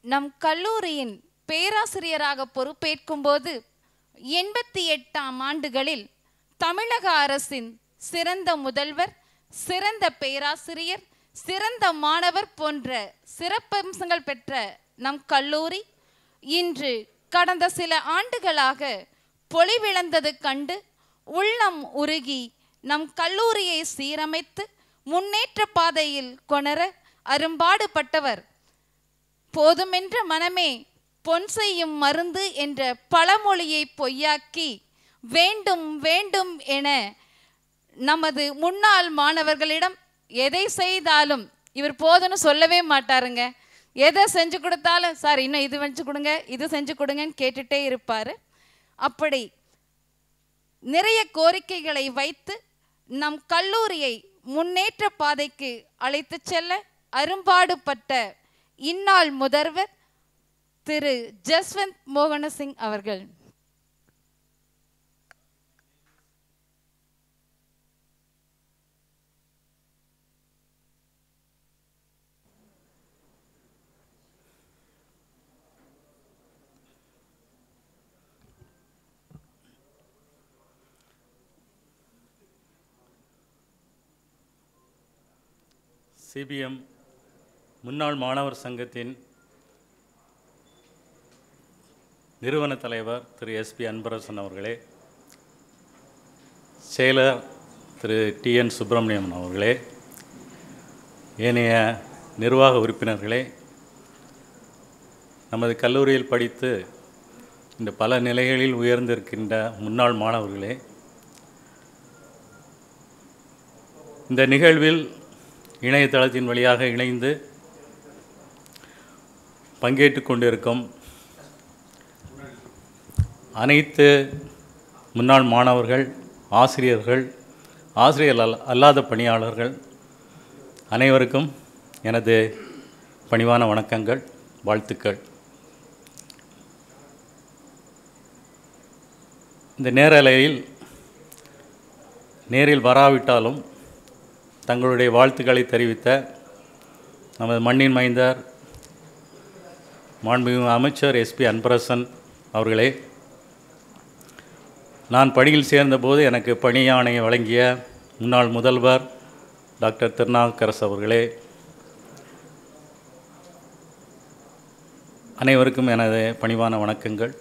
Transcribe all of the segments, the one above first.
நம் கல்லூரியின் பேராசிரியராக பொறுப்பேற்கும்போது எண்பத்தி எட்டாம் ஆண்டுகளில் தமிழக அரசின் சிறந்த முதல்வர் சிறந்த பேராசிரியர் சிறந்த மாணவர் போன்ற சிறப்பம்சங்கள் பெற்ற நம் கல்லூரி இன்று கடந்த சில ஆண்டுகளாக பொலிவிழந்தது கண்டு உள்ளம் உருகி நம் கல்லூரியை சீரமைத்து முன்னேற்ற பாதையில் கொணர அரும்பாடுபட்டவர் போதுமென்ற மனமே பொன் செய்யும் மருந்து என்ற பழமொழியை பொய்யாக்கி வேண்டும் வேண்டும் என நமது முன்னாள் மாணவர்களிடம் எதை செய்தாலும் இவர் போதும்னு சொல்லவே மாட்டாருங்க எதை செஞ்சு கொடுத்தாலும் சார் இன்னும் இது செஞ்சு கொடுங்க இது செஞ்சு கொடுங்கன்னு கேட்டுட்டே இருப்பார் அப்படி நிறைய கோரிக்கைகளை வைத்து நம் கல்லூரியை முன்னேற்ற பாதைக்கு அழைத்து செல்ல அரும்பாடுபட்ட இந்நாள் முதல்வர் திரு ஜஸ்வந்த் மோகனசிங் அவர்கள் சிபிஎம் முன்னாள் மாணவர் சங்கத்தின் நிறுவன தலைவர் திரு எஸ்பி அன்பரசன் அவர்களே செயலர் திரு டிஎன் சுப்பிரமணியம் அவர்களே ஏனைய நிர்வாக உறுப்பினர்களே நமது கல்லூரியில் படித்து இந்த பல நிலைகளில் உயர்ந்திருக்கின்ற முன்னாள் மாணவர்களே இந்த நிகழ்வில் இணையதளத்தின் வழியாக இணைந்து பங்கேற்று கொண்டிருக்கும் அனைத்து முன்னாள் மாணவர்கள் ஆசிரியர்கள் ஆசிரியர் அல்ல அல்லாத பணியாளர்கள் அனைவருக்கும் எனது பணிவான வணக்கங்கள் வாழ்த்துக்கள் இந்த நேரலையில் நேரில் வராவிட்டாலும் தங்களுடைய வாழ்த்துக்களை தெரிவித்த நமது மண்ணின் மைந்தர் மாண்புமிகு அமைச்சர் எஸ்பி அன்பரசன் அவர்களே நான் பணியில் சேர்ந்தபோது எனக்கு பணி ஆணையை வழங்கிய முன்னாள் முதல்வர் டாக்டர் திருநாவுக்கரசு அவர்களே அனைவருக்கும் எனது பணிவான வணக்கங்கள்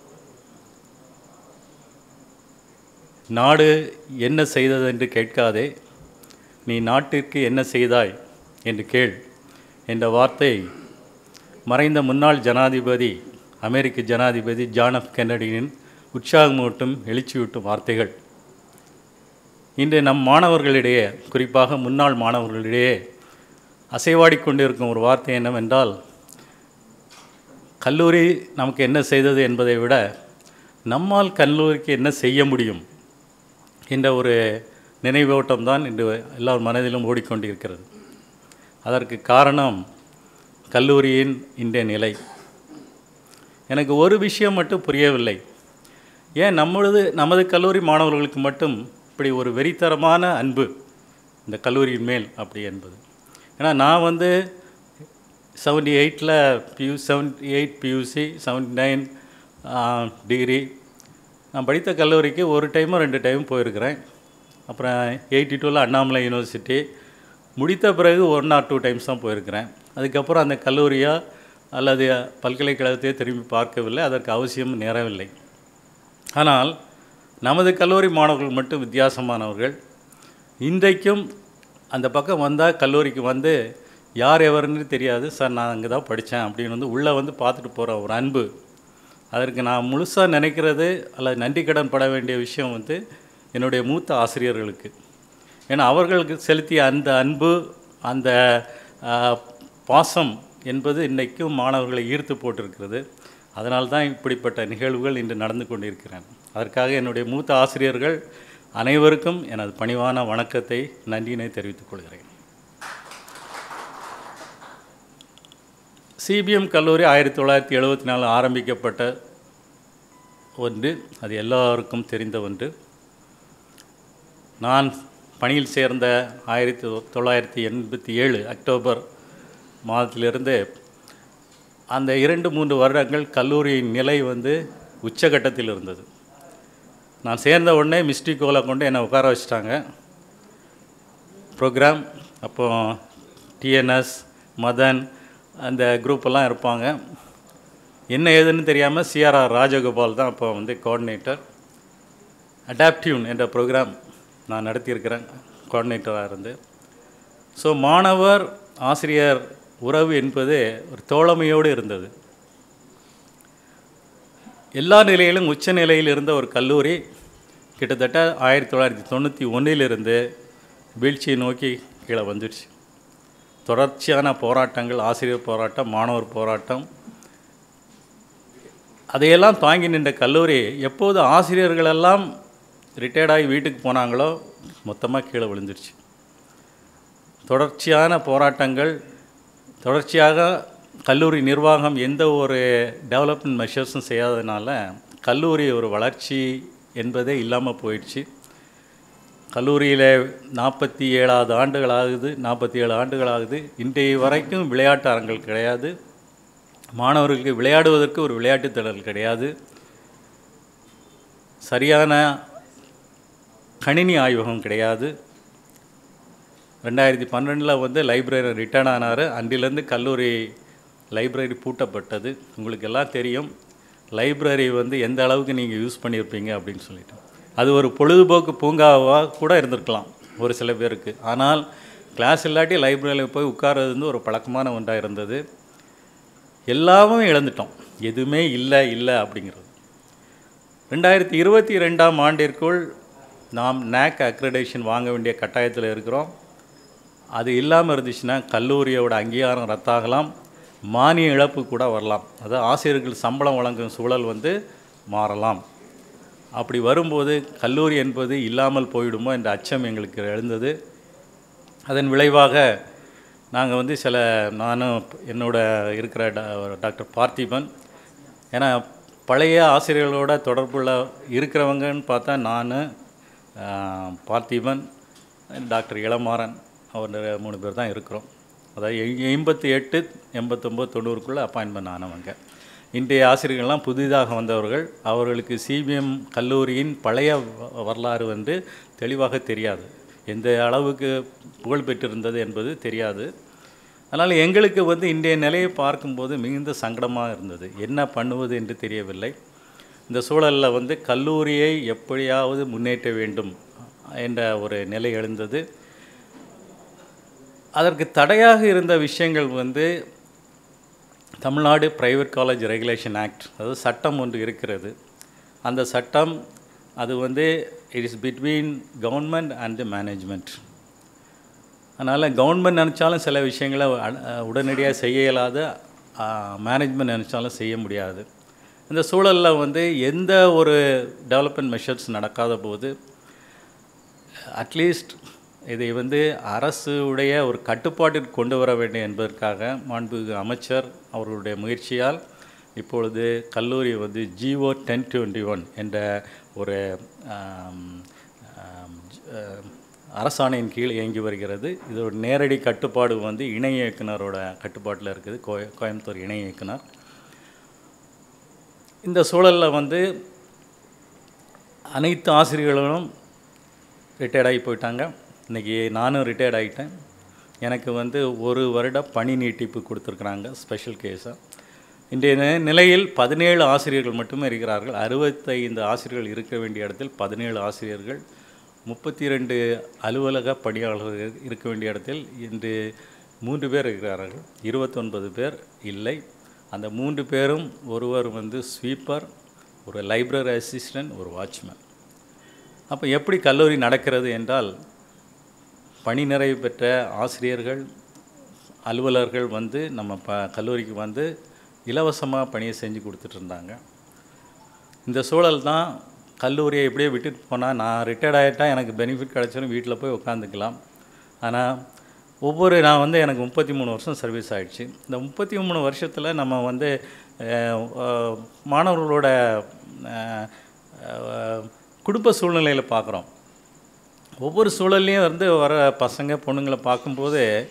நாடு என்ன செய்தது என்று கேட்காதே நீ நாட்டிற்கு என்ன செய்தாய் என்று கேள் என்ற வார்த்தை மறைந்த முன்னாள் ஜனாதிபதி அமெரிக்க ஜனாதிபதி ஜான் எஃப் கென்னடியின் உற்சாகமூட்டும் எழுச்சியூட்டும் வார்த்தைகள் இன்று நம் மாணவர்களிடையே குறிப்பாக முன்னாள் மாணவர்களிடையே அசைவாடி கொண்டிருக்கும் ஒரு வார்த்தை என்னவென்றால் கல்லூரி நமக்கு என்ன செய்தது என்பதை விட நம்மால் கல்லூரிக்கு என்ன செய்ய முடியும் என்ற ஒரு நினைவோட்டம் தான் இன்று எல்லார் மனதிலும் ஓடிக்கொண்டிருக்கிறது அதற்கு காரணம் கல்லூரியின் இன்றைய நிலை எனக்கு ஒரு விஷயம் மட்டும் புரியவில்லை ஏன் நம்மளது நமது கல்லூரி மாணவர்களுக்கு மட்டும் இப்படி ஒரு வெறித்தரமான அன்பு இந்த கல்லூரியின் மேல் அப்படி என்பது ஏன்னா நான் வந்து செவன்டி எயிட்டில் பியூ seventy eight PUC seventy nine degree நான் படித்த கல்லூரிக்கு ஒரு டைமோ ரெண்டு டைம் போயிருக்கிறேன் அப்புறம் எயிட்டி டூவில் அண்ணாமலை யூனிவர்சிட்டி முடித்த பிறகு ஒன் ஆர் டூ டைம்ஸ் தான் போயிருக்கிறேன் அதுக்கப்புறம் அந்த கல்லூரியா அல்லது பல்கலைக்கழகத்தையோ திரும்பி பார்க்கவில்லை அதற்கு அவசியம் நேரவில்லை ஆனால் நமது கல்லூரி மாணவர்கள் மட்டும் வித்தியாசமானவர்கள் இன்றைக்கும் அந்த பக்கம் வந்தால் கல்லூரிக்கு வந்து யார் எவருன்னு தெரியாது சார் நான் அங்கே தான் படித்தேன் அப்படின்னு வந்து உள்ளே வந்து பார்த்துட்டு போகிற ஒரு அன்பு அதற்கு நான் முழுசாக நினைக்கிறது அல்லது நன்றி கடன் பட வேண்டிய விஷயம் வந்து என்னுடைய மூத்த ஆசிரியர்களுக்கு ஏன்னா அவர்களுக்கு செலுத்திய அந்த அன்பு அந்த ஆ, பாசம் என்பது இன்றைக்கும் மாணவர்களை ஈர்த்து போட்டிருக்கிறது அதனால் தான் இப்படிப்பட்ட நிகழ்வுகள் இன்று நடந்து கொண்டிருக்கிறேன் அதற்காக என்னுடைய மூத்த ஆசிரியர்கள் அனைவருக்கும் எனது பணிவான வணக்கத்தை நன்றியினை தெரிவித்துக் கொள்கிறேன் சிபிஎம் கல்லூரி ஆயிரத்தி தொள்ளாயிரத்தி எழுபத்தி நாலு ஆரம்பிக்கப்பட்ட ஒன்று அது எல்லாருக்கும் தெரிந்த ஒன்று நான் பணியில் சேர்ந்த ஆயிரத்தி தொள்ளாயிரத்தி எண்பத்தி ஏழு அக்டோபர் மாதத்திலிருந்து அந்த இரண்டு மூன்று வருடங்கள் கல்லூரியின் நிலை வந்து உச்சகட்டத்தில் இருந்தது நான் சேர்ந்த உடனே மிஸ்டிகோலை கொண்டு என்னை உட்கார வச்சுட்டாங்க ப்ரோக்ராம் அப்போ டிஎன்எஸ் மதன் அந்த குரூப்பெல்லாம் இருப்பாங்க என்ன ஏதுன்னு தெரியாமல் சிஆர்ஆர் ராஜகோபால் தான் அப்போ வந்து கோஆர்டினேட்டர் அடாப்டிவ்ன் என்ற ப்ரோக்ராம் நான் நடத்தியிருக்கிறேன் கோஆர்டினேட்டராக இருந்து ஸோ மாணவர் ஆசிரியர் உறவு என்பது ஒரு தோழமையோடு இருந்தது எல்லா நிலையிலும் உச்ச நிலையில் இருந்த ஒரு கல்லூரி கிட்டத்தட்ட ஆயிரத்தி தொள்ளாயிரத்தி தொண்ணூற்றி ஒன்றிலிருந்து வீழ்ச்சியை நோக்கி கீழே வந்துடுச்சு தொடர்ச்சியான போராட்டங்கள் ஆசிரியர் போராட்டம் மாணவர் போராட்டம் அதையெல்லாம் தாங்கி நின்ற கல்லூரி எப்போது ஆசிரியர்களெல்லாம் ரிட்டையர்டாகி வீட்டுக்கு போனாங்களோ மொத்தமாக கீழே விழுந்துருச்சு தொடர்ச்சியான போராட்டங்கள் தொடர்ச்சியாக கல்லூரி நிர்வாகம் எந்த ஒரு டெவலப்மெண்ட் மெஷர்ஸும் செய்யாததுனால கல்லூரி ஒரு வளர்ச்சி என்பதே இல்லாமல் போயிடுச்சு கல்லூரியில் நாற்பத்தி ஏழாவது ஆண்டுகள் ஆகுது நாற்பத்தி ஏழு ஆண்டுகள் ஆகுது இன்றைய வரைக்கும் விளையாட்டு அரங்கள் கிடையாது மாணவர்களுக்கு விளையாடுவதற்கு ஒரு விளையாட்டு திடல் கிடையாது சரியான கணினி ஆய்வகம் கிடையாது ரெண்டாயிரத்தி பன்னெண்டில் வந்து லைப்ரரி ரிட்டர்ன் ஆனார் அன்றிலேருந்து கல்லூரி லைப்ரரி பூட்டப்பட்டது உங்களுக்கு எல்லாம் தெரியும் லைப்ரரி வந்து எந்த அளவுக்கு நீங்கள் யூஸ் பண்ணியிருப்பீங்க அப்படின்னு சொல்லிட்டு அது ஒரு பொழுதுபோக்கு பூங்காவாக கூட இருந்திருக்கலாம் ஒரு சில பேருக்கு ஆனால் கிளாஸ் இல்லாட்டி லைப்ரரியில் போய் உட்கார்றது வந்து ஒரு பழக்கமான ஒன்றாக இருந்தது எல்லாமே இழந்துட்டோம் எதுவுமே இல்லை இல்லை அப்படிங்கிறது ரெண்டாயிரத்தி இருபத்தி ரெண்டாம் ஆண்டிற்குள் நாம் நேக் அக்ரெடேஷன் வாங்க வேண்டிய கட்டாயத்தில் இருக்கிறோம் அது இல்லாமல் இருந்துச்சுன்னா கல்லூரியோட அங்கீகாரம் ரத்தாகலாம் மானிய இழப்பு கூட வரலாம் அதாவது ஆசிரியர்கள் சம்பளம் வழங்கும் சூழல் வந்து மாறலாம் அப்படி வரும்போது கல்லூரி என்பது இல்லாமல் போயிடுமோ என்ற அச்சம் எங்களுக்கு எழுந்தது அதன் விளைவாக நாங்கள் வந்து சில நானும் என்னோட இருக்கிற டா- டாக்டர் பார்த்திபன் ஏன்னா பழைய ஆசிரியர்களோட தொடர்புள்ள இருக்கிறவங்கன்னு பார்த்தா நான் பார்த்திபன் டாக்டர் இளமாறன் அவர் மூணு பேர் தான் இருக்கிறோம் அதாவது எ- எண்பத்தி எட்டு எண்பத்தொம்போது தொண்ணூறுக்குள்ளே அப்பாயின்மெண்ட் ஆனவங்க இன்றைய ஆசிரியர்கள்லாம் புதிதாக வந்தவர்கள் அவர்களுக்கு சிபிஎம் கல்லூரியின் பழைய வ- வரலாறு வந்து தெளிவாக தெரியாது எந்த அளவுக்கு புகழ் பெற்றிருந்தது என்பது தெரியாது அதனால் எங்களுக்கு வந்து இன்றைய நிலையை பார்க்கும்போது மிகுந்த சங்கடமாக இருந்தது என்ன பண்ணுவது என்று தெரியவில்லை இந்த சூழலில் வந்து கல்லூரியை எப்படியாவது முன்னேற்ற வேண்டும் என்ற ஒரு நிலை எழுந்தது அதற்கு தடையாக இருந்த விஷயங்கள் வந்து Tamil Nadu private college regulation act அதாவது சட்டம் ஒன்று இருக்கிறது அந்த சட்டம் அது வந்து it is between government and management அதனால் கவர்மெண்ட் நினச்சாலும் சில விஷயங்களை அ- உடனடியாக செய்ய இயலாத மேனேஜ்மெண்ட் நினச்சாலும் செய்ய முடியாது இந்த சூழலில் வந்து எந்த ஒரு டெவலப்மெண்ட் மெஷர்ஸ் நடக்காத போது அட்லீஸ்ட் இதை வந்து அரசு உடைய ஒரு கட்டுப்பாட்டிற்கு கொண்டு வர வேண்டும் என்பதற்காக மாண்புமிகு அமைச்சர் அவர்களுடைய முயற்சியால் இப்பொழுது கல்லூரி வந்து ஜிஓ டென் டுவெண்ட்டி ஒன் என்ற ஒரு ஆம், ஆம், ஜ- ஆம், அரசாணையின் கீழ் இயங்கி வருகிறது இது ஒரு நேரடி கட்டுப்பாடு வந்து இணை இயக்குனரோட கட்டுப்பாட்டில் இருக்குது கோய கோயம்புத்தூர் இணை இயக்குனர் இந்த சூழலில் வந்து அனைத்து ஆசிரியர்களும் ரிட்டையர்ட் ஆகி போயிட்டாங்க இன்றைக்கி நானும் ரிட்டையர்ட் ஆகிட்டேன் எனக்கு வந்து ஒரு வருட பணி நீட்டிப்பு கொடுத்துருக்குறாங்க ஸ்பெஷல் கேஸாக இன்றைய நி- நிலையில் பதினேழு ஆசிரியர்கள் மட்டுமே இருக்கிறார்கள் அறுபத்தைந்து ஆசிரியர்கள் இருக்க வேண்டிய இடத்தில் பதினேழு ஆசிரியர்கள் முப்பத்தி ரெண்டு அலுவலக பணியாளர்கள் இருக்க வேண்டிய இடத்தில் இன்று மூன்று பேர் இருக்கிறார்கள் இருபத்தொன்பது பேர் இல்லை அந்த மூன்று பேரும் ஒருவர் வந்து ஸ்வீப்பர் ஒரு லைப்ரரி அசிஸ்டன்ட் ஒரு வாட்ச்மேன் அப்போ எப்படி கல்லூரி நடக்கிறது என்றால் பணி நிறைவு பெற்ற ஆசிரியர்கள் அலுவலர்கள் வந்து நம்ம ப கல்லூரிக்கு வந்து இலவசமாக பணியை செஞ்சு கொடுத்துட்டு இருந்தாங்க இந்த சூழல் தான் கல்லூரியை இப்படியே விட்டுட்டு போனால் நான் ரிட்டையர்ட் ஆகிட்டா எனக்கு பெனிஃபிட் கிடச்சிரும் வீட்டில் போய் உட்காந்துக்கலாம் ஆனால் ஒவ்வொரு நான் வந்து எனக்கு முப்பத்தி மூணு வருஷம் சர்வீஸ் ஆயிடுச்சு இந்த முப்பத்தி மூணு வருஷத்தில் நம்ம வந்து அஹ், அஹ், மாணவர்களோட அஹ், அஹ், குடும்ப சூழ்நிலையில் பார்க்குறோம் ஒவ்வொரு சூழல்லையும் வந்து வர பசங்க பொண்ணுங்களை பார்க்கும்போது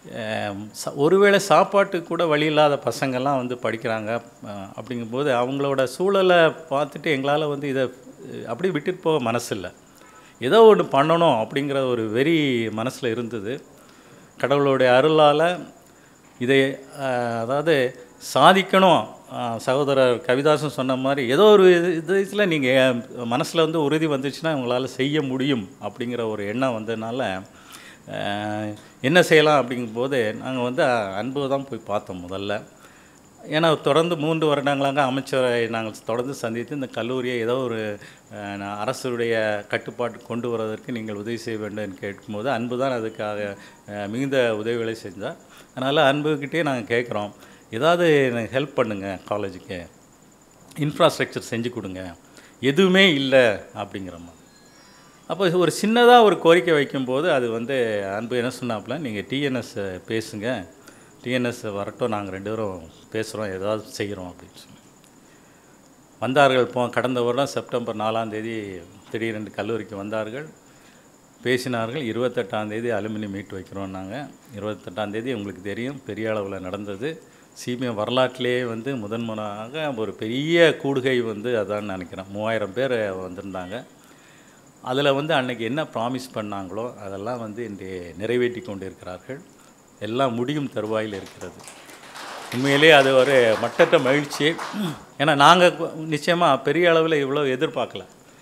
அஹ், ச- ஒருவேளை சாப்பாட்டுக்கு கூட வழி இல்லாத பசங்கள்லாம் வந்து படிக்கிறாங்க அஹ், அப்படிங்கும்போது அவங்களோட சூழலை பார்த்துட்டு எங்களால் வந்து இதை அஹ், அப்படியே விட்டுட்டு போக மனசு இல்லை ஏதோ ஒன்று பண்ணணும் அப்படிங்கிற ஒரு வெறி மனசில் இருந்தது கடவுளுடைய அருளால் இதை அஹ், அதாவது சாதிக்கணும் அஹ், சகோதரர் கவிதாசன் சொன்ன மாதிரி ஏதோ ஒரு இது இதில் நீங்கள் மனசில் வந்து உறுதி வந்துச்சுன்னா உங்களால் செய்ய முடியும் அப்படிங்கிற ஒரு எண்ணம் வந்ததுனால அஹ், என்ன செய்யலாம் அப்படிங்கும்போது நாங்கள் வந்து அன்பு தான் போய் பார்த்தோம் முதல்ல ஏன்னா தொடர்ந்து மூன்று வருடங்களாக அமைச்சரை நாங்கள் தொடர்ந்து சந்தித்து இந்த கல்லூரியை ஏதோ ஒரு அஹ், நான் அரசுடைய கட்டுப்பாட்டு கொண்டு வருவதற்கு நீங்கள் உதவி செய்ய வேண்டும் என்று கேட்கும்போது அன்பு தான் அதுக்காக அஹ், மிகுந்த உதவிகளை செஞ்சார் அதனால் அன்புக்கிட்டே நாங்கள் கேட்குறோம் ஏதாவது எனக்கு ஹெல்ப் பண்ணுங்கள் காலேஜுக்கு இன்ஃப்ராஸ்ட்ரக்சர் செஞ்சு கொடுங்க எதுவுமே இல்லை அப்படிங்கிற மாதிரி அப்போ ஒரு சின்னதாக ஒரு கோரிக்கை வைக்கும்போது அது வந்து அன்பு என்ன சொன்னாப்புல நீங்கள் டிஎன்எஸ் பேசுங்க டிஎன்எஸ் வரட்டும் நாங்கள் ரெண்டு பேரும் பேசுகிறோம் ஏதாவது செய்கிறோம் அப்படின்னு சொல்லி வந்தார்கள் போ கடந்த வருடம் செப்டம்பர் நாலாம் தேதி திடீரென்று கல்லூரிக்கு வந்தார்கள் பேசினார்கள் இருபத்தெட்டாம் தேதி அலுமினி மீட் வைக்கிறோம் நாங்கள் இருபத்தெட்டாம் தேதி உங்களுக்கு தெரியும் பெரிய அளவில் நடந்தது சிபிஎம் வரலாற்றிலேயே வந்து முதன்முறையாக ஒரு பெரிய கூடுகை வந்து அதான் நினைக்கிறேன் மூவாயிரம் பேர் வந்திருந்தாங்க அதில் வந்து அன்னைக்கு என்ன ப்ராமிஸ் பண்ணாங்களோ அதெல்லாம் வந்து இன்று நிறைவேற்றி கொண்டிருக்கிறார்கள் எல்லாம் முடியும் தருவாயில் இருக்கிறது உண்மையிலே அது ஒரு மட்டற்ற மகிழ்ச்சி ஏன்னா நாங்கள் நிச்சயமாக பெரிய அளவில் இவ்வளோ எதிர்பார்க்கல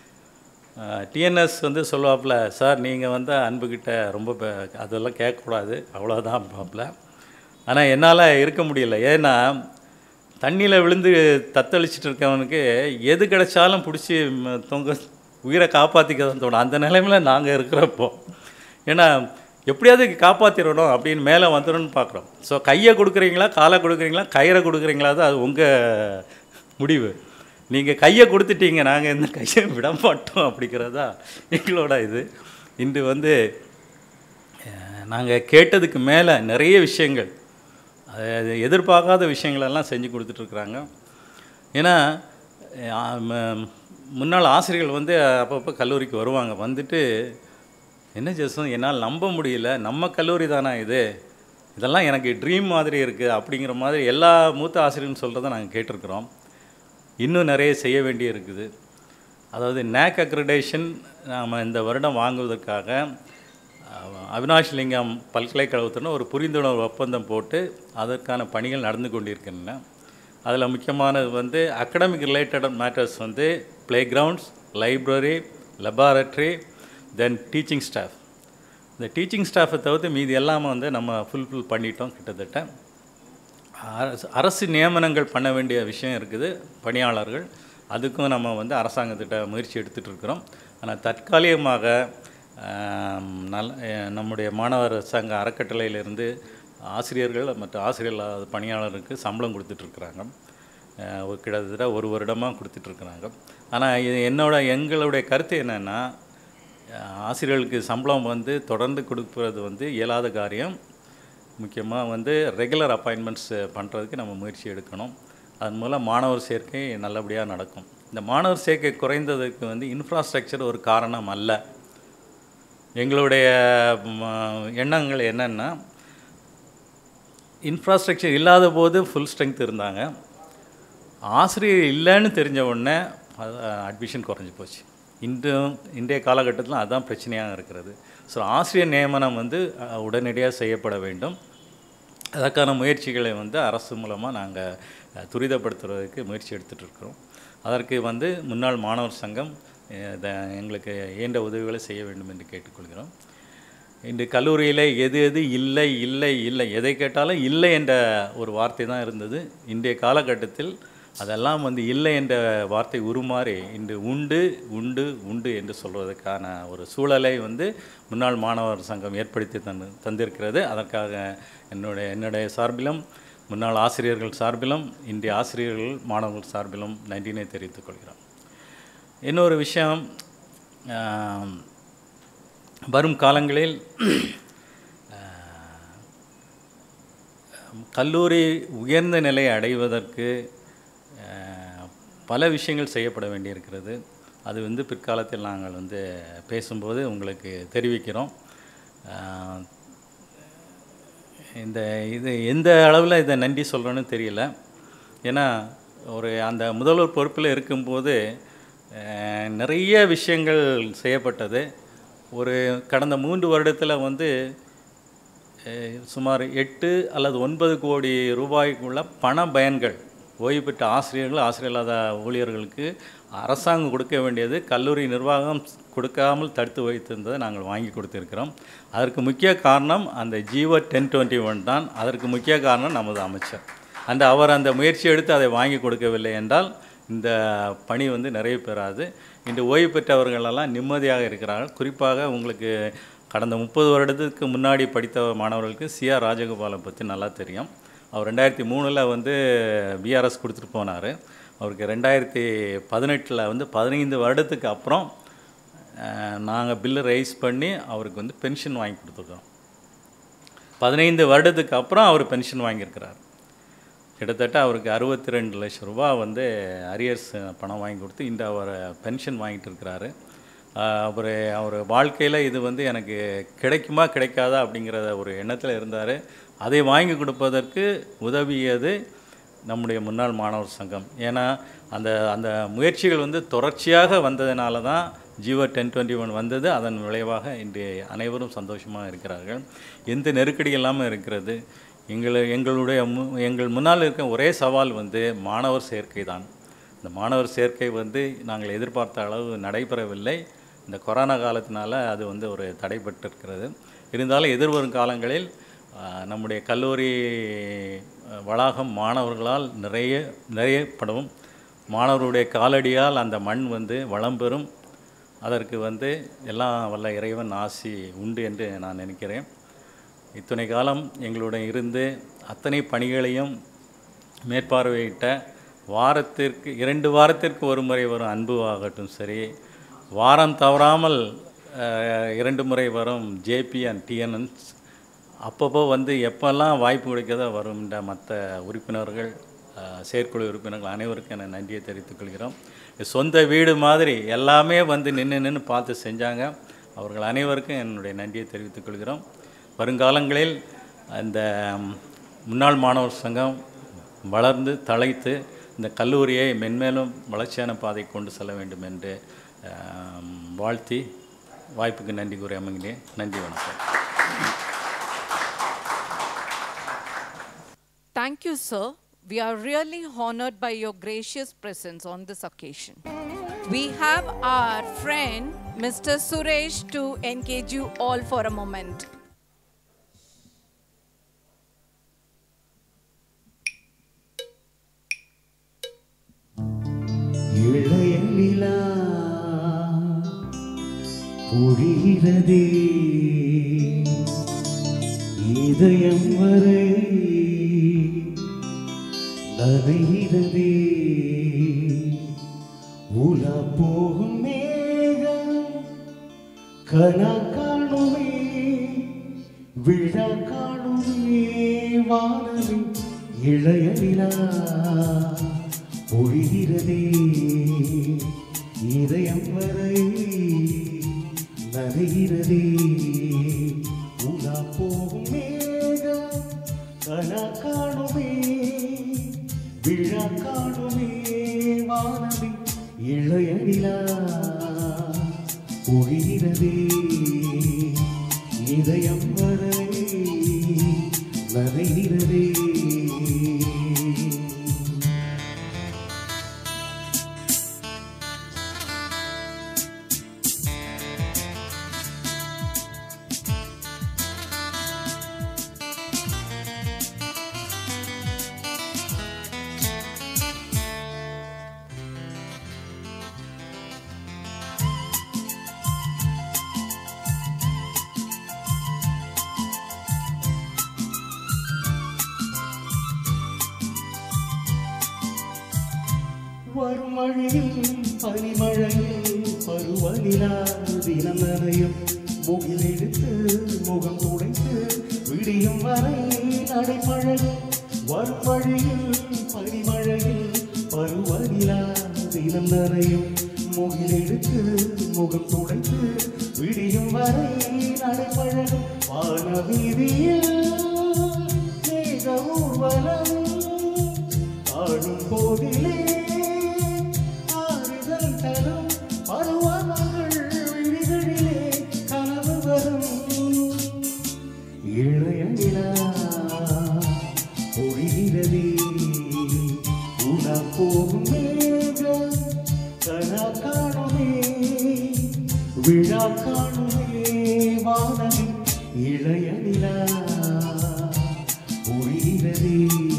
டிஎன்எஸ் வந்து சொல்லுவாப்புல சார் நீங்கள் வந்து அன்புக்கிட்ட ரொம்ப ப- அதெல்லாம் கேட்கக்கூடாது அவ்வளோதான் பாப்பில் ஆனால் என்னால் இருக்க முடியல ஏன்னா தண்ணியில் விழுந்து தத்தளிச்சிட்டு இருக்கவனுக்கு எது கிடைச்சாலும் பிடிச்சி ம- தொங்க உயிரை காப்பாற்றிக்க தான் தோணும் அந்த நிலைமையில நாங்கள் இருக்கிறப்போ ஏன்னா எப்படியாவது காப்பாற்றிடணும் அப்படின்னு மேலே வந்துடணும்னு பார்க்குறோம் ஸோ கையை கொடுக்குறீங்களா காலை கொடுக்குறீங்களா கயிறை கொடுக்குறீங்களா அது அது உங்கள் முடிவு நீங்கள் கையை கொடுத்துட்டீங்க நாங்கள் இந்த கையை விட மாட்டோம் அப்படிங்கிறதா எங்களோட இது இன்று வந்து நாங்கள் கேட்டதுக்கு மேலே நிறைய விஷயங்கள் அது எதிர்பார்க்காத விஷயங்களெல்லாம் செஞ்சு கொடுத்துட்ருக்குறாங்க ஏன்னா அஹ், ம- முன்னாள் ஆசிரியர்கள் வந்து அப்பப்போ கல்லூரிக்கு வருவாங்க வந்துட்டு என்ன ஜெசம் என்னால் நம்ப முடியல நம்ம கல்லூரி தானா இது இதெல்லாம் எனக்கு ட்ரீம் மாதிரி இருக்குது அப்படிங்கிற மாதிரி எல்லா மூத்த ஆசிரியரும் சொல்கிறத நாங்கள் கேட்டிருக்கிறோம் இன்னும் நிறைய செய்ய வேண்டி இருக்குது அதாவது நேக் அக்ரிடேஷன் நாம் இந்த வருடம் வாங்குவதற்காக அஹ், அவினாஷ் லிங்கம் பல்கலைக்கழகத்துடன் ஒரு புரிந்துணர்வு ஒப்பந்தம் போட்டு அதற்கான பணிகள் நடந்து கொண்டிருக்கின்றன அதில் முக்கியமானது வந்து அகடமிக் ரிலேட்டட் மேட்டர்ஸ் வந்து play grounds library laboratory then teaching staff இந்த டீச்சிங் ஸ்டாஃபை தவிர்த்து மீதி எல்லாமே வந்து நம்ம ஃபுல்ஃபில் பண்ணிட்டோம் கிட்டத்தட்ட அரசு அரசு நியமனங்கள் பண்ண வேண்டிய விஷயம் இருக்குது பணியாளர்கள் அதுக்கும் நம்ம வந்து அரசாங்கத்திட்ட முயற்சி எடுத்துகிட்டு இருக்கிறோம் ஆனால் தற்காலிகமாக ஆம், நல் அஹ், நம்முடைய மாணவர் சங்க அறக்கட்டளையிலிருந்து ஆசிரியர்கள் மற்றும் ஆசிரியர் இல்லாத பணியாளருக்கு சம்பளம் கொடுத்துட்ருக்குறாங்க ஒரு கிட்டத்தட்ட ஒரு வருடமாக கொடுத்துட்ருக்குறாங்க ஆனால் இது என்னோட எங்களுடைய கருத்து என்னென்னா ஆசிரியர்களுக்கு சம்பளம் வந்து தொடர்ந்து கொடுப்பது வந்து இயலாத காரியம் முக்கியமாக வந்து ரெகுலர் அப்பாயின்மெண்ட்ஸ் பண்ணுறதுக்கு நம்ம முயற்சி எடுக்கணும் அதன் மூலம் மாணவர் சேர்க்கை நல்லபடியாக நடக்கும் இந்த மாணவர் சேர்க்கை குறைந்ததுக்கு வந்து இன்ஃப்ராஸ்ட்ரக்சர் ஒரு காரணம் அல்ல எங்களுடைய ம, எண்ணங்கள் என்னென்னா இன்ஃப்ராஸ்ட்ரக்சர் இல்லாத போது ஃபுல் ஸ்ட்ரென்த் இருந்தாங்க ஆசிரியர் இல்லைன்னு தெரிஞ்ச உடனே அட்மிஷன் குறைஞ்சி போச்சு இன்றும் இன்றைய காலகட்டத்தில் அதுதான் பிரச்சனையாக இருக்கிறது ஸோ ஆசிரியர் நியமனம் வந்து அஹ், உடனடியாக செய்யப்பட வேண்டும் அதற்கான முயற்சிகளை வந்து அரசு மூலமாக நாங்கள் துரிதப்படுத்துவதற்கு முயற்சி எடுத்துகிட்டு இருக்கிறோம் அதற்கு வந்து முன்னாள் மாணவர் சங்கம் அஹ், இத- எங்களுக்கு இயன்ற உதவிகளை செய்ய வேண்டும் என்று கேட்டுக்கொள்கிறோம் இன்று கல்லூரியில் எது எது இல்லை இல்லை இல்லை எதை கேட்டாலும் இல்லை என்ற ஒரு வார்த்தை தான் இருந்தது இன்றைய காலகட்டத்தில் அதெல்லாம் வந்து இல்லை என்ற வார்த்தை உருமாறி இன்று உண்டு உண்டு உண்டு என்று சொல்வதற்கான ஒரு சூழலை வந்து முன்னாள் மாணவர் சங்கம் ஏற்படுத்தி தந்து தந்திருக்கிறது அதற்காக என்னுடைய என்னுடைய சார்பிலும் முன்னாள் ஆசிரியர்கள் சார்பிலும் இன்றைய ஆசிரியர்கள் மாணவர்கள் சார்பிலும் நன்றினை தெரிவித்துக் கொள்கிறோம் இன்னொரு விஷயம் ஆம், வரும் காலங்களில் அஹ், கல்லூரி உயர்ந்த நிலையை அடைவதற்கு அஹ், பல விஷயங்கள் செய்யப்பட வேண்டியிருக்கிறது அது வந்து பிற்காலத்தில் நாங்கள் வந்து பேசும்போது உங்களுக்கு தெரிவிக்கிறோம் அஹ், இந்த இது எந்த அளவில் இதை நன்றி சொல்கிறேன்னு தெரியல ஏன்னா ஒரு அந்த முதல்வர் பொறுப்பில் இருக்கும்போது அஹ், நிறைய விஷயங்கள் செய்யப்பட்டது ஒரு கடந்த மூன்று வருடத்தில் வந்து அஹ், சுமார் எட்டு அல்லது ஒன்பது கோடி ரூபாய்க்குள்ள பண பயன்கள் ஓய்வு பெற்ற ஆசிரியர்கள் ஆசிரியர் இல்லாத ஊழியர்களுக்கு அரசாங்கம் கொடுக்க வேண்டியது கல்லூரி நிர்வாகம் கொடுக்காமல் தடுத்து வைத்திருந்ததை நாங்கள் வாங்கி கொடுத்திருக்கிறோம் அதற்கு முக்கிய காரணம் அந்த ஜீவோ டென் டுவெண்ட்டி ஒன் தான் அதற்கு முக்கிய காரணம் நமது அமைச்சர் அந்த அவர் அந்த முயற்சி எடுத்து அதை வாங்கி கொடுக்கவில்லை என்றால் இந்த பணி வந்து நிறைவு பெறாது இன்று ஓய்வு பெற்றவர்களெல்லாம் நிம்மதியாக இருக்கிறார்கள் குறிப்பாக உங்களுக்கு கடந்த முப்பது வருடத்துக்கு முன்னாடி படித்த மாணவர்களுக்கு சிஆர் ராஜகோபாலை பற்றி நல்லா தெரியும் அவர் ரெண்டாயிரத்தி மூணில் வந்து பிஆர்எஸ் கொடுத்துட்டு போனார் அவருக்கு ரெண்டாயிரத்தி பதினெட்டில் வந்து பதினைந்து வருடத்துக்கு அப்புறம் நாங்கள் பில்லு ரைஸ் பண்ணி அவருக்கு வந்து பென்ஷன் வாங்கி கொடுத்துருக்கோம் பதினைந்து வருடத்துக்கு அப்புறம் அவர் பென்ஷன் வாங்கியிருக்கிறார் கிட்டத்தட்ட அவருக்கு அறுபத்தி ரெண்டு லட்சம் ரூபாய் வந்து அரியர்ஸ் பணம் வாங்கி கொடுத்து இந்த அவர் பென்ஷன் வாங்கிட்டு இருக்கிறாரு அவர் அவர் வாழ்க்கையில் இது வந்து எனக்கு கிடைக்குமா கிடைக்காதா அப்படிங்கிற ஒரு எண்ணத்தில் இருந்தார் அதை வாங்கி கொடுப்பதற்கு உதவியது நம்முடைய முன்னாள் மாணவர் சங்கம் ஏன்னா அந்த அந்த முயற்சிகள் வந்து தொடர்ச்சியாக வந்ததுனால தான் ஜீவோ டென் டுவெண்ட்டி ஒன் வந்தது அதன் விளைவாக இன்று அனைவரும் சந்தோஷமாக இருக்கிறார்கள் எந்த நெருக்கடி இல்லாமல் இருக்கிறது எங்களை எங்களுடைய மு எங்கள் முன்னால் இருக்க ஒரே சவால் வந்து மாணவர் சேர்க்கை தான் இந்த மாணவர் சேர்க்கை வந்து நாங்கள் எதிர்பார்த்த அளவு நடைபெறவில்லை இந்த கொரோனா காலத்தினால அது வந்து ஒரு தடைபட்டிருக்கிறது இருந்தாலும் எதிர்வரும் காலங்களில் ஆஹ், நம்முடைய கல்லூரி அஹ், வளாகம் மாணவர்களால் நிறைய நிறையப்படும் மாணவர்களுடைய காலடியால் அந்த மண் வந்து வளம் பெறும் அதற்கு வந்து எல்லாம் வல்ல இறைவன் ஆசி உண்டு என்று நான் நினைக்கிறேன் இத்தனை காலம் எங்களுடன் இருந்து அத்தனை பணிகளையும் மேற்பார்வையிட்ட வாரத்திற்கு இரண்டு வாரத்திற்கு ஒரு முறை வரும் அன்பு ஆகட்டும் சரி வாரம் தவறாமல் அஹ், இரண்டு முறை வரும் ஜேபி அண்ட் டிஎன்என்ஸ் அப்பப்போ வந்து எப்போல்லாம் வாய்ப்பு கிடைக்கிறதோ வரும்ன்ற மற்ற உறுப்பினர்கள் அஹ், செயற்குழு உறுப்பினர்கள் அனைவருக்கும் என நன்றியை தெரிவித்துக் கொள்கிறோம் சொந்த வீடு மாதிரி எல்லாமே வந்து நின்று நின்று பார்த்து செஞ்சாங்க அவர்கள் அனைவருக்கும் என்னுடைய நன்றியை தெரிவித்துக் கொள்கிறோம் வருங்காலங்களில் அந்த ம், முன்னாள் மாணவர் சங்கம் வளர்ந்து தழைத்து இந்த கல்லூரியை மென்மேலும் வளர்ச்சியான பாதை கொண்டு செல்ல வேண்டும் என்று ஆம், வாழ்த்தி வாய்ப்புக்கு நன்றி கூறி அமைகிறேன் நன்றி வணக்கம் Thank you, sir. We are really honored by your gracious presence on this occasion. We have our friend Mr. Suresh to engage you all for a moment. இளைய நிலா பொழிகிறதே இதயம் வரை நனைகிறதே உலா போகும் மேகம் கனா காணுமே விழா காணுமே வானமே இளைய நிலா பொழிகிறதே இதயம் வரை நனைகிறதே உலா போகும் மேகம் கனா காணுமே விழா காணுமே வானமே இளைய நிலா பொழிகிறதே இதயம் வரை நனைகிறதே வரும் மழையில் பனிமழையில் பருவநிலா தினம் நனையும் முகில் எடுத்து முகம் துடைத்து விடியும் வரை நடைப்பழகும் வரும் மழையில் பனிமழையில் பருவநிலா தினம் நனையும் முகில் எடுத்து முகம் துடைத்து விடியும் வரை நடைப்பழகும் வானவீதியில் ஊர்வலம் ஆடும் போதிலே ஆறுதல் தரும் பருவமகள் விழிகளிலே கனவு வரும் இளைய நிலா பொழிகிறதே உலா போகும் மேகம் கனா காணுமே விழா காணுமே வானதி இளைய நிலா பொழிகிறதே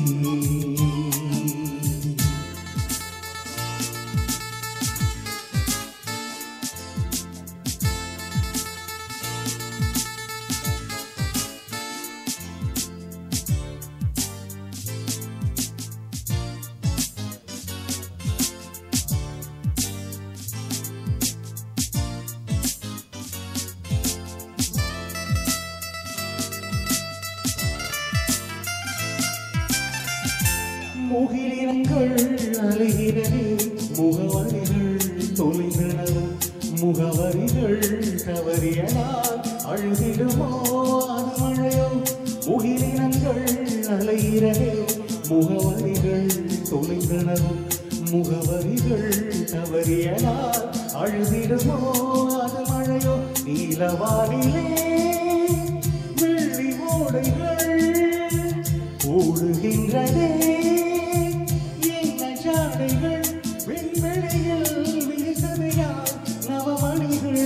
முகிலினங்கள் அலைகிறது முகவரிகள் தொலைந்தனவு முகவரிகள் தவறியனால் அழுதிடுமோ அது மழையோ முகிலினங்கள் அலைகிறது முகவரிகள் தொலைந்தனவு முகவரிகள் தவறியனால் அழுதிடுமோ அது மழையோ நீலவானிலே வெள்ளி ஓடைகள் ஓடுகின்றதே என்ன ஜாடைகள் விண்வெளியில் விரிசதையா நவமணிகள்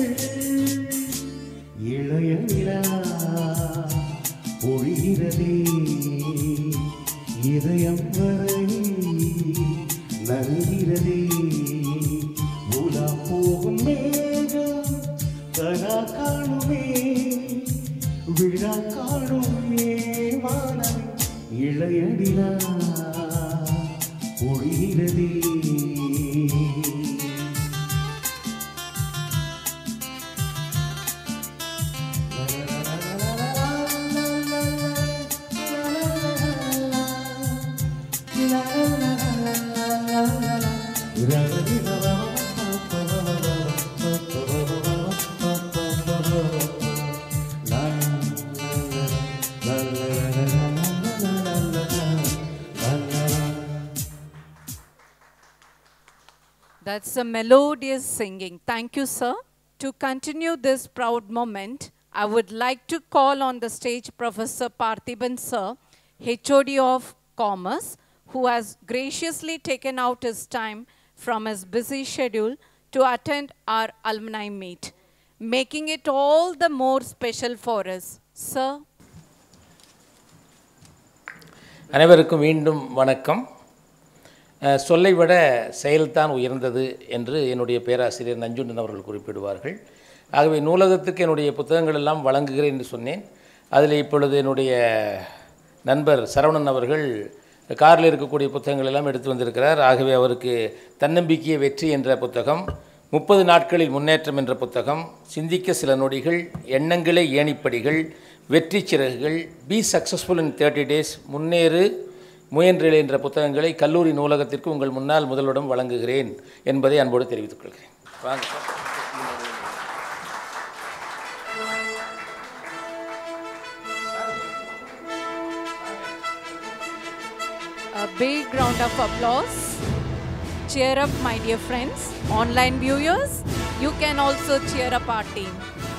இளைய நிலா பொழிகிறதே இதயம் வரை நல்கிறதே உலா போகும் மேகம் கனா காணுமே விழா காணுமே வானம் இளையடிலா பொழிகிறதே That's a melodious singing. Thank you, sir. To continue this proud moment, I would like to call on the stage Professor Parthiban, sir, HOD of Commerce, who has graciously taken out his time from his busy schedule to attend our alumni meet, making it all the more special for us. Sir, அனைவருக்கும் மீண்டும் வணக்கம் அஹ், சொல்லை விட செயல்தான் உயர்ந்தது என்று என்னுடைய பேராசிரியர் நஞ்சுண்டன் அவர்கள் குறிப்பிடுவார்கள் ஆகவே நூலகத்துக்கு என்னுடைய புத்தகங்கள் எல்லாம் வழங்குகிறேன் என்று சொன்னேன் அதில் இப்பொழுது என்னுடைய நண்பர் சரவணன் அவர்கள் காரில் இருக்கக்கூடிய புத்தகங்கள் எல்லாம் எடுத்து வந்திருக்கிறார் ஆகவே அவருக்கு தன்னம்பிக்கைய வெற்றி என்ற புத்தகம் முப்பது நாட்களில் முன்னேற்றம் என்ற புத்தகம் சிந்திக்க சில நொடிகள் எண்ணங்களே ஏணிப்படிகள் வெற்றி சிறகுகள் be successful in thirty days முன்னேறு முயன்றேல் என்ற புத்தகங்களை கல்லூரி நூலகத்திற்கு உங்கள் முன்னால் முதலிடம் வழங்குகிறேன் என்பதை அன்போடு தெரிவித்துக் கொள்கிறேன் வாங்க sir. a big round of applause. Cheer up, my dear friends. Online viewers, you can also cheer up our team.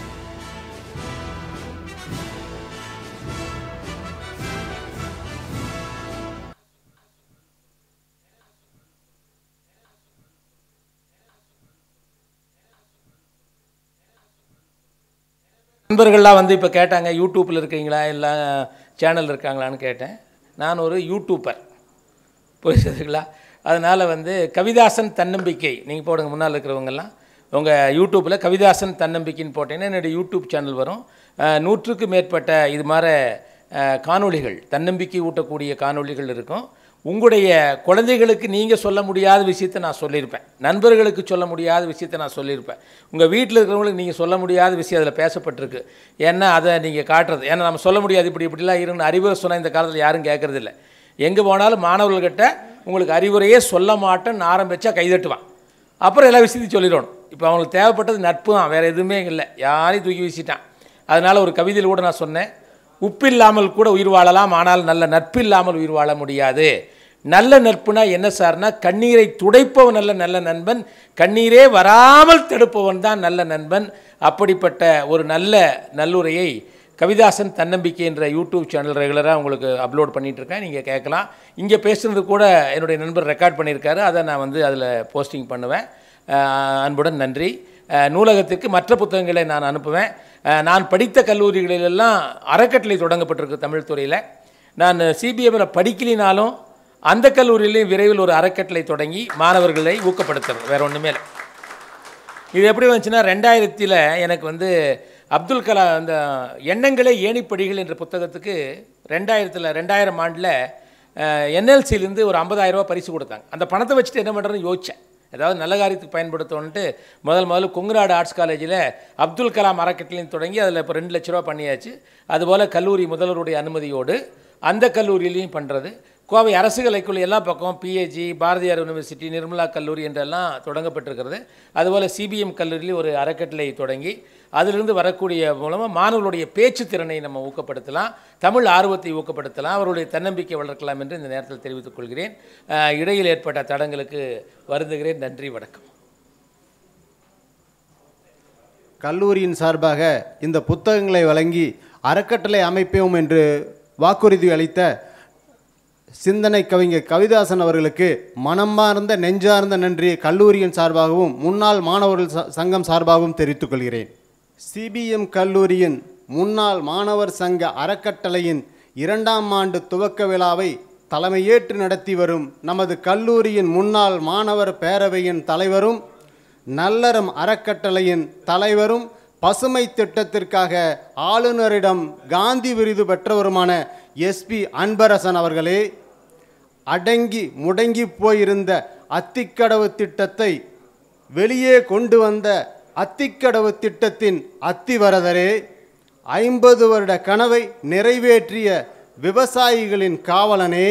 நண்பர்கள்லாம் வந்து இப்போ கேட்டாங்க யூடியூப்பில் இருக்கீங்களா இல்லை சேனல் இருக்காங்களான்னு கேட்டேன் நான் ஒரு யூடியூப்பர் புரியுதுங்களா அதனால் வந்து கவிதாசன் தன்னம்பிக்கை நீங்கள் போடுங்க முன்னால் இருக்கிறவங்கெல்லாம் உங்கள் யூடியூப்பில் கவிதாசன் தன்னம்பிக்கைன்னு போட்டீங்கன்னா என்னுடைய யூடியூப் சேனல் வரும் அஹ், நூற்றுக்கு மேற்பட்ட இது மாதிரி அஹ், காணொளிகள் தன்னம்பிக்கை ஊட்டக்கூடிய காணொளிகள் இருக்கும் உங்களுடைய குழந்தைகளுக்கு நீங்கள் சொல்ல முடியாத விஷயத்தை நான் சொல்லியிருப்பேன் நண்பர்களுக்கு சொல்ல முடியாத விஷயத்தை நான் சொல்லியிருப்பேன் உங்கள் வீட்டில் இருக்கிறவங்களுக்கு நீங்கள் சொல்ல முடியாத விஷயம் அதில் பேசப்பட்டிருக்கு ஏன்னா அதை நீங்கள் காட்டுறது ஏன்னா நம்ம சொல்ல முடியாது இப்படி இப்படிலாம் இருன்னு அறிவுரை சொன்னால் இந்த காலத்தில் யாரும் கேட்குறதில்ல எங்கே போனாலும் மாணவர்கள்கிட்ட உங்களுக்கு அறிவுரையே சொல்ல மாட்டேன்னு ஆரம்பித்தா கைதட்டுவான் அப்புறம் எல்லா விஷயத்தையும் சொல்லிடணும் இப்போ அவங்களுக்கு தேவைப்பட்டது நட்பு தான் வேறு எதுவுமே இல்லை யாரையும் தூக்கி வீசிட்டான் அதனால் ஒரு கவிதையில் கூட நான் சொன்னேன் உப்பில்லாமல் கூட உயிர் வாழலாம் ஆனால் நல்ல நட்பில்லாமல் உயிர் வாழ முடியாது நல்ல நட்புனா என்ன சார்னா கண்ணீரை துடைப்பவன் நல்ல நல்ல நண்பன் கண்ணீரே வராமல் தடுப்பவன் தான் நல்ல நண்பன் அப்படிப்பட்ட ஒரு நல்ல நல்லுரையை கவிதாசன் தன்னம்பிக்கை என்ற யூடியூப் சேனல் ரெகுலராக உங்களுக்கு அப்லோட் பண்ணிட்டு இருக்கேன் நீங்கள் கேட்கலாம் இங்கே பேசுனது கூட என்னுடைய நண்பர் ரெக்கார்ட் பண்ணியிருக்காரு அதை நான் வந்து அதில் போஸ்டிங் பண்ணுவேன் அஹ் அன்புடன் நன்றி அஹ் நூலகத்திற்கு மற்ற புத்தகங்களை நான் அனுப்புவேன் அஹ் நான் படித்த கல்லூரிகளிலெல்லாம் அறக்கட்டளை தொடங்கப்பட்டிருக்கு தமிழ் துறையில் நான் சிபிஎம்மில் படிக்கலினாலும் அந்த கல்லூரியிலையும் விரைவில் ஒரு அறக்கட்டளை தொடங்கி மாணவர்களை ஊக்கப்படுத்துறது வேற ஒன்றுமே இல்லை இது எப்படி வந்துச்சுன்னா ரெண்டாயிரத்தில் எனக்கு வந்து அப்துல் கலாம் அந்த எண்ணங்களே ஏணிப்படிகள் என்ற புத்தகத்துக்கு ரெண்டாயிரத்தில் ரெண்டாயிரம் ஆண்டில் என்எல்சிலேருந்து ஒரு 50000 ரூபாய் பரிசு கொடுத்தாங்க அந்த பணத்தை வச்சுட்டு என்ன பண்ணுறதுன்னு யோசித்தேன் ஏதாவது நல்ல காரியத்துக்கு பயன்படுத்தணுன்ட்டு முதல் முதல்ல கொங்குநாடு ஆர்ட்ஸ் காலேஜில் அப்துல் கலாம் அறக்கட்டளையும் தொடங்கி அதில் இப்போ ரெண்டு லட்ச ரூபா பண்ணியாச்சு அதுபோல் கல்லூரி முதல்வருடைய அனுமதியோடு அந்த கல்லூரியிலையும் பண்ணுறது கோவை அரசு கலைக்குழு எல்லா பக்கம் பிஏஜி பாரதியார் யூனிவர்சிட்டி நிர்மலா கல்லூரி என்றெல்லாம் தொடங்கப்பட்டிருக்கிறது அதுபோல் சிபிஎம் கல்லூரியில் ஒரு அறக்கட்டளை தொடங்கி அதிலிருந்து வரக்கூடிய மூலமாக மாணவர்களுடைய பேச்சு திறனை நம்ம ஊக்கப்படுத்தலாம் தமிழ் ஆர்வத்தை ஊக்கப்படுத்தலாம் அவருடைய தன்னம்பிக்கை வளர்க்கலாம் என்று இந்த நேரத்தில் தெரிவித்துக் கொள்கிறேன் அஹ், இடையில் ஏற்பட்ட தடங்களுக்கு வருந்துகிறேன் நன்றி வணக்கம் கல்லூரியின் சார்பாக இந்த புத்தகங்களை வழங்கி அறக்கட்டளை அமைப்போம் என்று வாக்குறுதி அளித்த சிந்தனை கவிஞர் கவிதாசன் அவர்களுக்கு மனமார்ந்த நெஞ்சார்ந்த நன்றியை கல்லூரியின் சார்பாகவும் முன்னாள் மாணவர்கள் ச- சங்கம் சார்பாகவும் தெரிவித்துக் கொள்கிறேன் சிபிஎம் கல்லூரியின் முன்னாள் மாணவர் சங்க அறக்கட்டளையின் இரண்டாம் ஆண்டு துவக்க விழாவை தலைமையேற்று நடத்தி வரும் நமது கல்லூரியின் முன்னாள் மாணவர் பேரவையின் தலைவரும் நல்லறம் அறக்கட்டளையின் தலைவரும் பசுமை திட்டத்திற்காக ஆளுநரிடம் காந்தி விருது பெற்றவருமான எஸ்பி அன்பரசன் அவர்களே அடங்கி முடங்கி போயிருந்த அத்திக்கடவு திட்டத்தை வெளியே கொண்டு வந்த அத்திக்கடவு திட்டத்தின் அத்திவரதரே ஐம்பது வருட கனவை நிறைவேற்றிய விவசாயிகளின் காவலனே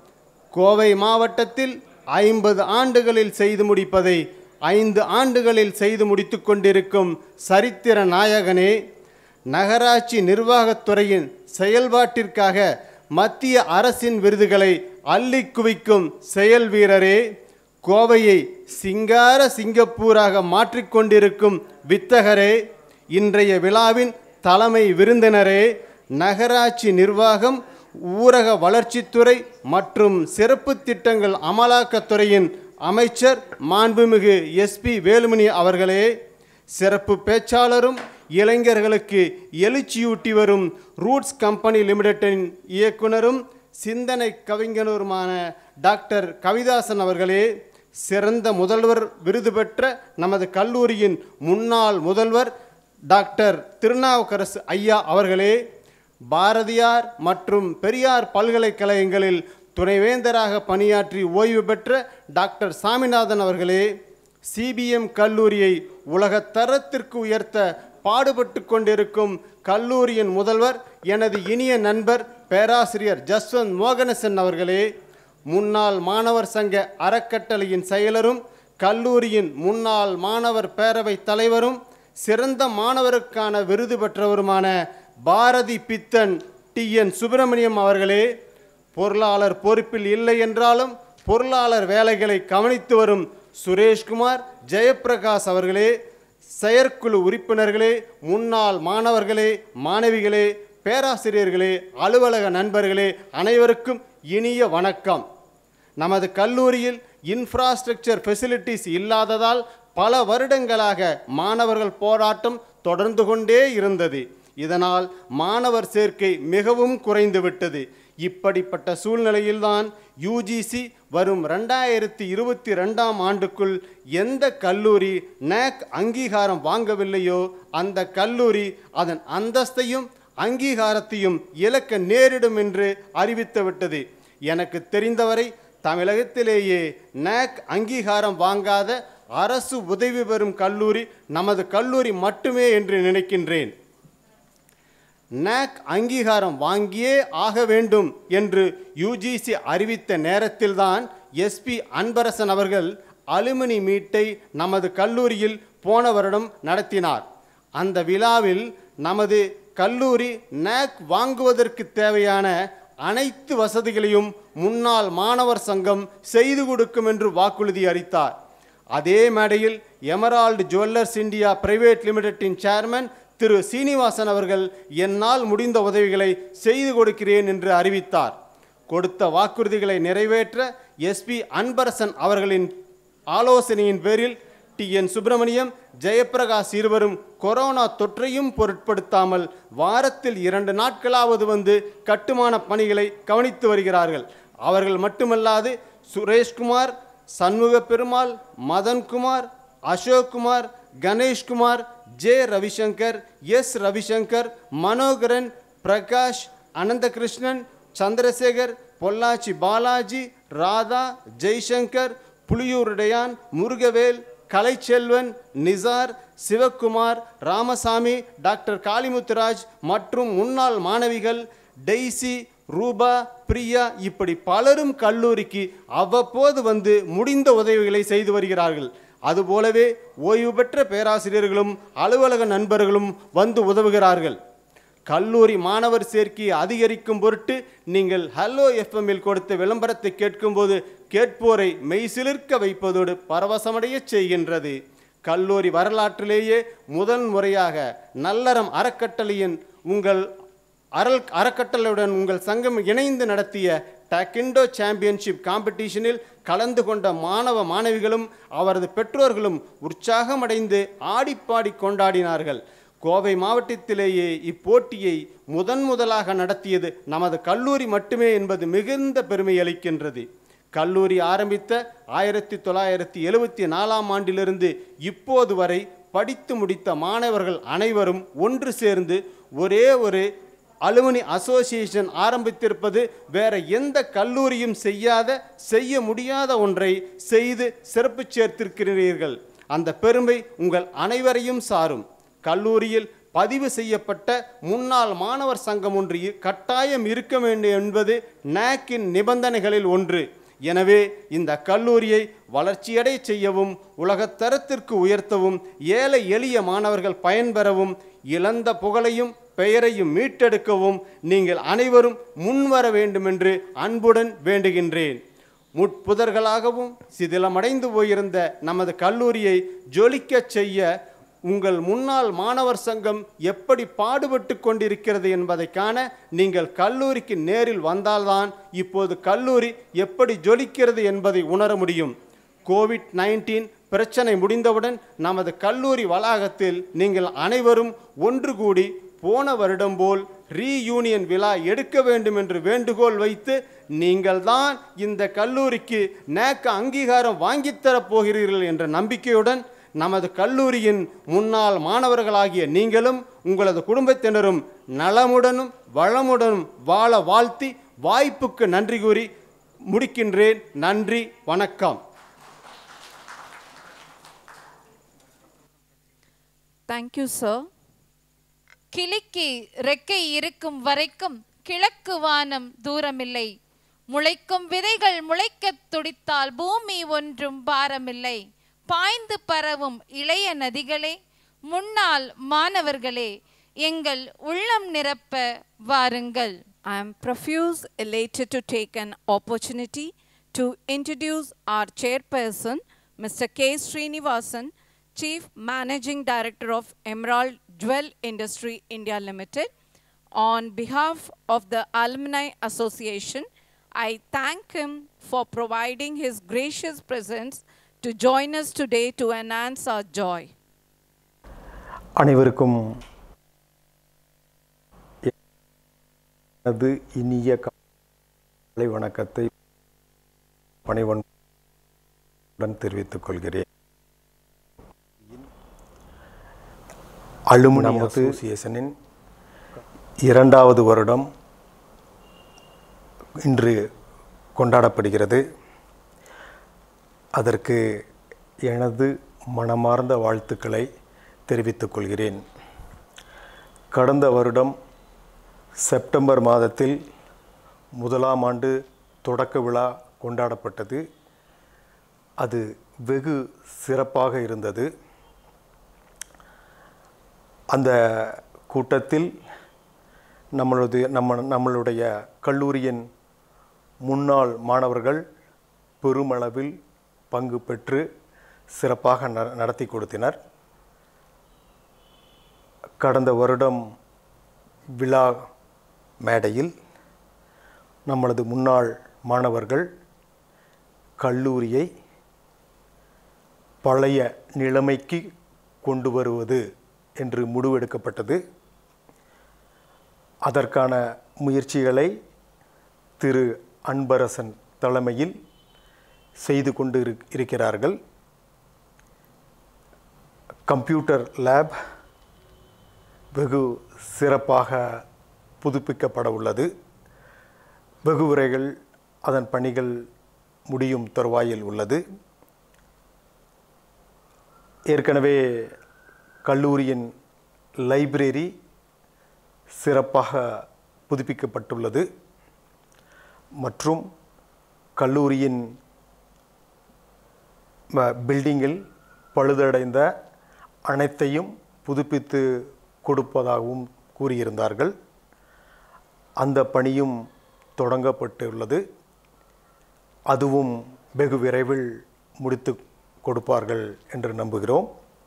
கோவை மாவட்டத்தில் ஐம்பது ஆண்டுகளில் செய்து முடிப்பதை ஐந்து ஆண்டுகளில் செய்து முடித்து கொண்டிருக்கும் சரித்திர நாயகனே நகராட்சி நிர்வாகத்துறையின் செயல்பாட்டிற்காக மத்திய அரசின் விருதுகளை அள்ளி குவிக்கும் செயல் வீரரே கோவையை சிங்கார சிங்கப்பூராக மாற்றிக்கொண்டிருக்கும் வித்தகரே இன்றைய விழாவின் தலைமை விருந்தினரே நகராட்சி நிர்வாகம் ஊரக வளர்ச்சித்துறை மற்றும் சிறப்பு திட்டங்கள் அமலாக்கத்துறையின் அமைச்சர் மாண்புமிகு எஸ்பி வேலுமணி அவர்களே சிறப்பு பேச்சாளரும் இளைஞர்களுக்கு எழுச்சியூட்டி வரும் ரூட்ஸ் கம்பெனி லிமிடெட்டின் இயக்குனரும் சிந்தனை கவிஞருமான டாக்டர் கவிதாசன் அவர்களே சிறந்த முதல்வர் விருது பெற்ற நமது கல்லூரியின் முன்னாள் முதல்வர் டாக்டர் திருநாவுக்கரசு ஐயா அவர்களே பாரதியார் மற்றும் பெரியார் பல்கலைக்கழகங்களில் துணைவேந்தராக பணியாற்றி ஓய்வு பெற்ற டாக்டர் சாமிநாதன் அவர்களே சிபிஎம் கல்லூரியை உலகத் தரத்திற்கு உயர்த்த பாடுபட்டு கொண்டிருக்கும் கல்லூரியின் முதல்வர் எனது இனிய நண்பர் பேராசிரியர் ஜஸ்வந்த் மோகனசன் அவர்களே முன்னாள் மாணவர் சங்க அறக்கட்டளையின் செயலரும் கல்லூரியின் முன்னாள் மாணவர் பேரவை தலைவரும் சிறந்த மாணவருக்கான விருது பெற்றவருமான பாரதி பித்தன் டி என் சுப்பிரமணியம் அவர்களே பொருளாளர் பொறுப்பில் இல்லை என்றாலும் பொருளாளர் வேலைகளை கவனித்து வரும் சுரேஷ்குமார் ஜெயப்பிரகாஷ் அவர்களே செயற்குழு உறுப்பினர்களே முன்னாள் மாணவர்களே மாணவிகளே பேராசிரியர்களே அலுவலக நண்பர்களே அனைவருக்கும் இனிய வணக்கம் நமது கல்லூரியில் இன்ஃப்ராஸ்ட்ரக்சர் ஃபெசிலிட்டிஸ் இல்லாததால் பல வருடங்களாக மாணவர்கள் போராட்டம் தொடர்ந்து கொண்டே இருந்தது இதனால் மாணவர் சேர்க்கை மிகவும் குறைந்துவிட்டது இப்படிப்பட்ட சூழ்நிலையில்தான் யூஜிசி வரும் ரெண்டாயிரத்தி இருபத்தி ரெண்டாம் ஆண்டுக்குள் எந்த கல்லூரி நேக் அங்கீகாரம் வாங்கவில்லையோ அந்த கல்லூரி அதன் அந்தஸ்தையும் அங்கீகாரத்தையும் இழக்க நேரிடும் என்று அறிவித்துவிட்டது எனக்கு தெரிந்தவரை தமிழகத்திலேயே நேக் அங்கீகாரம் வாங்காத அரசு உதவி பெறும் கல்லூரி நமது கல்லூரி மட்டுமே என்று நினைக்கின்றேன் நேக் அங்கீகாரம் வாங்கியே ஆக வேண்டும் என்று யூஜிசி அறிவித்த நேரத்தில்தான் எஸ்பி அன்பரசன் அவர்கள் அலுமினி மீட்டை நமது கல்லூரியில் போன வருடம் நடத்தினார் அந்த விழாவில் நமது கல்லூரி நாக் வாங்குவதற்கு தேவையான அனைத்து வசதிகளையும் முன்னாள் மாணவர் சங்கம் செய்து கொடுக்கும் என்று வாக்குறுதி அளித்தார் அதே மேடையில் எமரால்டு ஜுவல்லர்ஸ் இந்தியா பிரைவேட் லிமிடெட்டின் சேர்மன் திரு சீனிவாசன் அவர்கள் என்னால் முடிந்த உதவிகளை செய்து கொடுக்கிறேன் என்று அறிவித்தார் கொடுத்த வாக்குறுதிகளை நிறைவேற்ற எஸ்பி அன்பரசன் அவர்களின் ஆலோசனையின் பேரில் டி என் சுப்பிரமணியம் ஜெயப்பிரகாஷ் இருவரும் கொரோனா தொற்றையும் பொருட்படுத்தாமல் வாரத்தில் இரண்டு நாட்களாவது வந்து கட்டுமான பணிகளை கவனித்து வருகிறார்கள் அவர்கள் மட்டுமல்லாது Sureshkumar Shanmuga Perumal Madankumar Ashokkumar Ganeshkumar J Ravishankar S Ravishankar Manoharan Prakash Ananthakrishnan Chandrasekar Pollachi Balaji Radha Jaishankar Puliyurudaiyan Murugavel Kalaiselvan Nisar Sivakumar Ramasamy doctor Kalimuthuraj மற்றும் முன்னாள் மாணவிகள் டெய்சி ரூபா பிரியா இப்படி பலரும் கல்லூரிக்கு அவ்வப்போது வந்து முடிந்த உதவிகளை செய்து வருகிறார்கள் அதுபோலவே ஓய்வு பெற்ற பேராசிரியர்களும் அலுவலக நண்பர்களும் வந்து உதவுகிறார்கள் கல்லூரி மாணவர் சேர்க்கையை அதிகரிக்கும் பொருட்டு நீங்கள் ஹலோ எஃப்எம்மில் கொடுத்த விளம்பரத்தை கேட்கும்போது கேட்போரை மெய்சிலிர்க்க வைப்பதோடு பரவசமடையச் செய்கின்றது கல்லூரி வரலாற்றிலேயே முதல் முறையாக நல்லறம் அறக்கட்டளையின் உங்கள் அறல் அறக்கட்டளையுடன் உங்கள் சங்கம் இணைந்து நடத்திய டக்கிண்டோ சாம்பியன்ஷிப் காம்படிஷனில் கலந்து கொண்ட மாணவ மாணவிகளும் அவரது பெற்றோர்களும் உற்சாகமடைந்து ஆடிப்பாடி கொண்டாடினார்கள் கோவை மாவட்டத்திலேயே இப்போட்டியை முதன் முதலாக நடத்தியது நமது கல்லூரி மட்டுமே என்பது மிகுந்த பெருமை அளிக்கின்றது கல்லூரி ஆரம்பித்த ஆயிரத்தி தொள்ளாயிரத்தி எழுவத்தி நாலாம் ஆண்டிலிருந்து இப்போது வரை படித்து முடித்த மாணவர்கள் அனைவரும் ஒன்று சேர்ந்து ஒரே ஒரு அலுமினி அசோசியேஷன் ஆரம்பித்திருப்பது வேற எந்த கல்லூரியும் செய்யாத செய்ய முடியாத ஒன்றை செய்து சிறப்பு சேர்த்திருக்கிறீர்கள் அந்த பெருமை உங்கள் அனைவரையும் சாரும் கல்லூரியில் பதிவு செய்யப்பட்ட முன்னாள் மாணவர் சங்கம் ஒன்று இ- கட்டாயம் இருக்க வேண்டும் என்பது நாக்கின் நிபந்தனைகளில் ஒன்று எனவே இந்த கல்லூரியை வளர்ச்சியடை செய்யவும் உலகத்தரத்திற்கு உயர்த்தவும் ஏழை எளிய மாணவர்கள் பயன்பெறவும் இழந்த புகழையும் பெயரையும் மீட்டெடுக்கவும் நீங்கள் அனைவரும் முன்வர வேண்டுமென்று அன்புடன் வேண்டுகின்றேன் முட்புதர்களாகவும் சிதிலமடைந்து போயிருந்த நமது கல்லூரியை ஜொலிக்கச் செய்ய உங்கள் முன்னாள் மாணவர் சங்கம் எப்படி பாடுபட்டு கொண்டிருக்கிறது என்பதை காண நீங்கள் கல்லூரிக்கு நேரில் வந்தால்தான் இப்போது கல்லூரி எப்படி ஜொலிக்கிறது என்பதை உணர முடியும் கோவிட் நைன்டீன் பிரச்சனை முடிந்தவுடன் நமது கல்லூரி வளாகத்தில் நீங்கள் அனைவரும் ஒன்று கூடி போன வருடம் போல் ரீயூனியன் விழா எடுக்க வேண்டும் என்று வேண்டுகோள் வைத்து நீங்கள்தான் இந்த கல்லூரிக்கு நேக்க அங்கீகாரம் வாங்கித் தரப் போகிறீர்கள் என்ற நம்பிக்கையுடன் நமது கல்லூரியின் முன்னாள் மாணவர்களாகிய நீங்களும் உங்களது குடும்பத்தினரும் நலமுடனும் வளமுடனும் வாழ வாழ்த்தி வாய்ப்புக்கு நன்றி கூறி முடிக்கின்றேன் நன்றி வணக்கம் Thank you, sir. கிளிக்கு ரெக்கை இருக்கும் வரைக்கும் கிழக்கு வானம் தூரமில்லை முளைக்கும் விதைகள் முளைக்கத் துடித்தால் பூமி ஒன்றும் பாரமில்லை பாய்ந்து பரவும் இளைய நதிகளே முன்னாள் மாணவர்களே எங்கள் உள்ளம் நிரப்ப வாருங்கள் I am profuse elated to take an opportunity to introduce our chairperson, Mr. K. Srinivasan, Chief Managing Director of Emerald Jewel Industry India Limited. On behalf of the Alumni Association, I thank him for providing his gracious presence to join us today to enhance our joy. அனைவருக்கும் எனது இனிய காலை வணக்கத்தை பணிவன்புடன் தெரிவித்துக் கொள்கிறேன் alumni அசோசியேஷனின் இரண்டாவது வருடம் இன்று கொண்டாடப்படுகிறது அதற்கு எனது மனமார்ந்த வாழ்த்துக்களை தெரிவித்துக் கொள்கிறேன் கடந்த வருடம் செப்டம்பர் மாதத்தில் முதலாம் ஆண்டு தொடக்க விழா கொண்டாடப்பட்டது அது வெகு சிறப்பாக இருந்தது அந்த கூட்டத்தில் நம்மளது நம்ம நம்மளுடைய கல்லூரியின் முன்னாள் மாணவர்கள் பெருமளவில் பங்கு பெற்று சிறப்பாக ந நடத்தி கொடுத்தனர் கடந்த வருடம் விழா மேடையில் நம்மளது முன்னாள் மாணவர்கள் கல்லூரியை பழைய நிலைமைக்கு கொண்டு வருவது என்று முடிவெடுக்கப்பட்டது அதற்கான முயற்சிகளை திரு அன்பரசன் தலைமையில் செய்து கொண்டு இரு- இருக்கிறார்கள் கம்ப்யூட்டர் லேப் வெகு சிறப்பாக புதுப்பிக்கப்பட உள்ளது வெகு விரைவில் அதன் பணிகள் முடியும் தருவாயில் உள்ளது ஏற்கனவே கல்லூரியின் லைப்ரரி சிறப்பாக புதுப்பிக்கப்பட்டுள்ளது மற்றும் கல்லூரியின் ம- பில்டிங்கில் பழுதடைந்த அனைத்தையும் புதுப்பித்து கொடுப்பதாகவும் கூறியிருந்தார்கள் அந்த பணியும் தொடங்கப்பட்டுள்ளது அதுவும் வெகு விரைவில் முடித்து கொடுப்பார்கள் என்று நம்புகிறோம்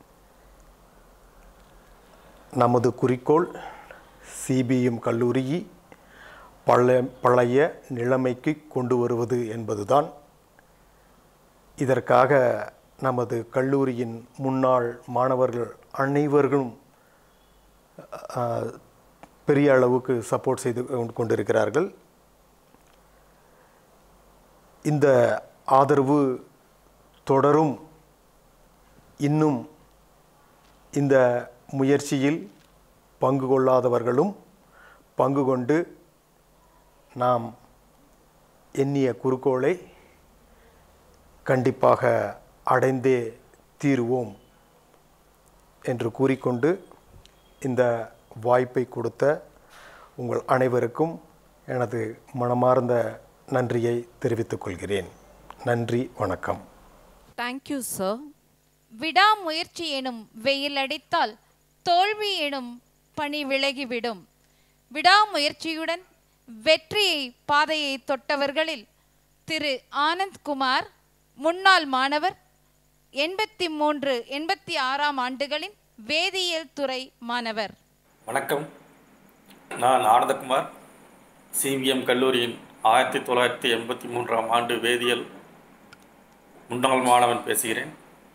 நமது குறிக்கோள் சிபிஎம் கல்லூரியை பழைய பழைய நிலைமைக்கு கொண்டு வருவது என்பதுதான் இதற்காக நமது கல்லூரியின் முன்னாள் மாணவர்கள் அனைவர்களும் அஹ், பெரிய அளவுக்கு சப்போர்ட் செய்து கொண்டிருக்கிறார்கள் இந்த ஆதரவு தொடரும் இன்னும் இந்த முயற்சியில் பங்கு கொள்ளாதவர்களும் பங்கு கொண்டு நாம் எண்ணிய குறிக்கோளை கண்டிப்பாக அடைந்தே தீருவோம் என்று கூறிக்கொண்டு இந்த வாய்ப்பை கொடுத்த உங்கள் அனைவருக்கும் எனது மனமார்ந்த நன்றியை தெரிவித்துக் கொள்கிறேன் நன்றி வணக்கம் Thank you, sir. விடாமுயற்சி எனும் வெயில் அடித்தால் தோல்வி எனும் பனி விலகிவிடும் விடாமுயற்சியுடன் வெற்றியை பாதையை தொட்டவர்களில் திரு ஆனந்த் குமார் முன்னாள் மாணவர் எண்பத்தி மூன்று எண்பத்தி ஆறாம் ஆண்டுகளின் வேதியியல் துறை மாணவர் வணக்கம் நான் ஆனந்தகுமார் சிவிஎம் கல்லூரியின் ஆயிரத்தி தொள்ளாயிரத்தி எண்பத்தி மூன்றாம் ஆண்டு வேதியியல் முன்னாள் மாணவன் பேசுகிறேன்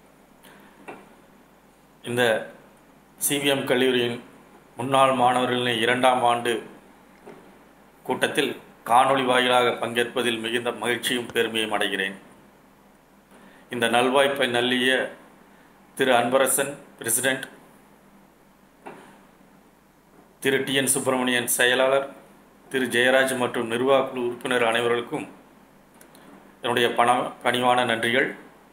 இந்த சிவிஎம் கல்லூரியின் முன்னாள் மாணவர்களின் இரண்டாம் ஆண்டு கூட்டத்தில் காணொளி வாயிலாக பங்கேற்பதில் மிகுந்த மகிழ்ச்சியும் பெருமையும் அடைகிறேன் இந்த நல்வாய்ப்பை நல்கிய Thiru Anbarasan president Thiru T N Subramanian செயலாளர் திரு ஜெயராஜ் மற்றும் நிர்வாக குழு உறுப்பினர் அனைவர்களுக்கும் என்னுடைய பண பணிவான நன்றிகள்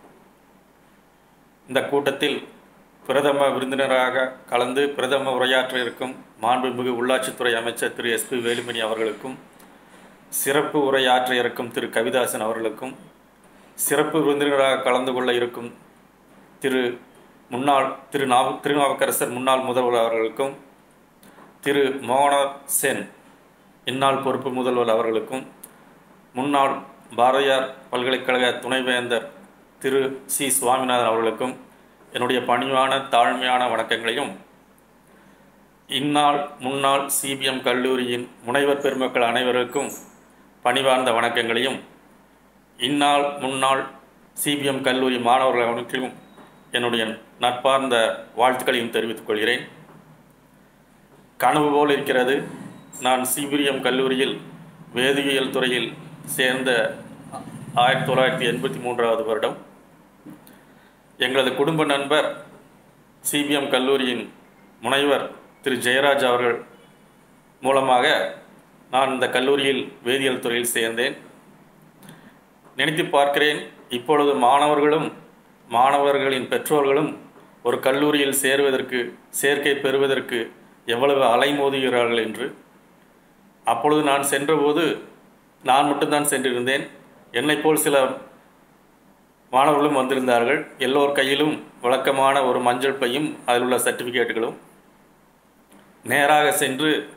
இந்த கூட்டத்தில் பிரதம விருந்தினராக கலந்து பிரதம உரையாற்ற இருக்கும் மாண்புமிகு உள்ளாட்சித்துறை அமைச்சர் திரு எஸ்பி வேலுமணி அவர்களுக்கும் சிறப்பு உரையாற்ற இருக்கும் திரு கவிதாசன் அவர்களுக்கும் சிறப்பு விருந்தினராக கலந்து கொள்ள இருக்கும் திரு முன்னாள் திரு நாவு திருநாவுக்கரசர் முன்னாள் முதல்வர் அவர்களுக்கும் திரு மோகனார் சென் இந்நாள் பொறுப்பு முதல்வர் அவர்களுக்கும் முன்னாள் பாரதியார் பல்கலைக்கழக துணைவேந்தர் திரு சி சுவாமிநாதன் அவர்களுக்கும் என்னுடைய பணிவான தாழ்மையான வணக்கங்களையும் இந்நாள் முன்னாள் சிபிஎம் கல்லூரியின் முனைவர் பெருமக்கள் அனைவருக்கும் பணிவார்ந்த வணக்கங்களையும் இந்நாள் முன்னாள் சிபிஎம் கல்லூரி மாணவர்கள் அனைவருக்கும் என்னுடைய நட்பார்ந்த வாழ்த்துக்களையும் தெரிவித்துக் கொள்கிறேன் கனவு போல் இருக்கிறது நான் சிபிஎம் கல்லூரியில் வேதியியல் துறையில் சேர்ந்த ஆயிரத்தி தொள்ளாயிரத்தி எண்பத்தி மூன்றாவது வருடம் எங்களது குடும்ப நண்பர் சிபிஎம் கல்லூரியின் முனைவர் திரு ஜெயராஜ் அவர்கள் மூலமாக நான் இந்த கல்லூரியில் வேதியியல் துறையில் சேர்ந்தேன் நினைத்து பார்க்கிறேன் இப்பொழுது மாணவர்களும் மாணவர்களின் பெற்றோர்களும் ஒரு கல்லூரியில் சேருவதற்கு சேர்க்கை பெறுவதற்கு எவ்வளவு அலைமோதுகிறார்கள் என்று அப்பொழுது நான் சென்றபோது நான் மட்டும்தான் சென்றிருந்தேன் என்னைப் போல் சில மாணவர்களும் வந்திருந்தார்கள் எல்லோர் கையிலும் வழக்கமான ஒரு மஞ்சள் பையும் அதில் உள்ள சர்டிஃபிகேட்டுகளும் நேராக சென்று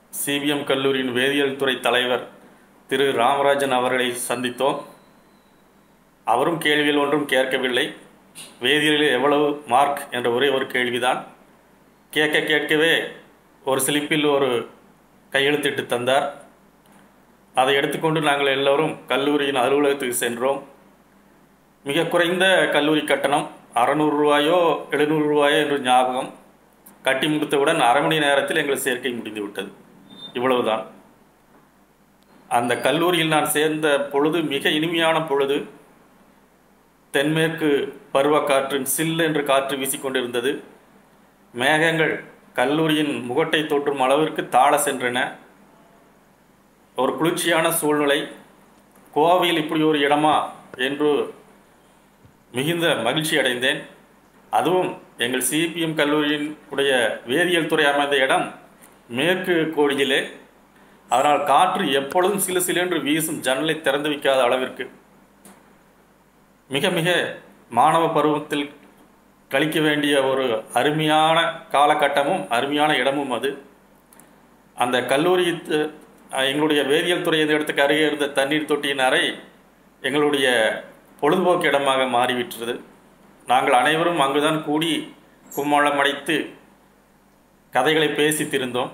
சிபிஎம் கல்லூரியின் வேதியியல் துறை தலைவர் திரு ராமராஜன் அவர்களை சந்தித்தோம் அவரும் கேள்வியில் ஒன்றும் கேட்கவில்லை வேதியியலில் எவ்வளவு மார்க் என்ற ஒரே ஒரு கேள்விதான் கேட்க கேட்கவே ஒரு ஸ்லிப்பில் ஒரு கையெழுத்திட்டு தந்தார் அதை எடுத்துக்கொண்டு நாங்கள் எல்லோரும் கல்லூரியின் அலுவலகத்துக்கு சென்றோம் மிக குறைந்த கல்லூரி கட்டணம் அறநூறு ரூபாயோ எழுநூறு ரூபாயோ என்று ஞாபகம் கட்டி முடித்தவுடன் அரை மணி நேரத்தில் எங்கள் சேர்க்கை முடிந்து விட்டது இவ்வளவுதான் அந்த கல்லூரியில் நான் சேர்ந்த பொழுது மிக இனிமையான பொழுது தென்மேற்கு பருவக்காற்றின் சில் என்று காற்று வீசிக்கொண்டிருந்தது மேகங்கள் கல்லூரியின் முகட்டை தோற்றும் அளவிற்கு தாழ சென்றன ஒரு குளிர்ச்சியான சூழ்நிலை கோவையில் இப்படி ஒரு இடமா என்று மிகுந்த மகிழ்ச்சி அடைந்தேன் அதுவும் எங்கள் சிபிஎம் கல்லூரியின் உடைய வேதியியல் துறை அமைந்த இடம் மேற்கு கோடியிலே அதனால் காற்று எப்பொழுதும் சிலு சிலென்று வீசும் ஜன்னலை திறந்து வைக்காத அளவிற்கு மிக மிக மாணவ பருவத்தில் கழிக்க வேண்டிய ஒரு அருமையான காலகட்டமும் அருமையான இடமும் அது அந்த கல்லூரி அஹ், எங்களுடைய வேதியியல் துறை இந்த இடத்துக்கு அருகே இருந்த தண்ணீர் தொட்டியின் அறை எங்களுடைய பொழுதுபோக்கு இடமாக மாறிவிட்டது நாங்கள் அனைவரும் அங்குதான் கூடி கும்மாளம் அடைத்து கதைகளை பேசி திருந்தோம்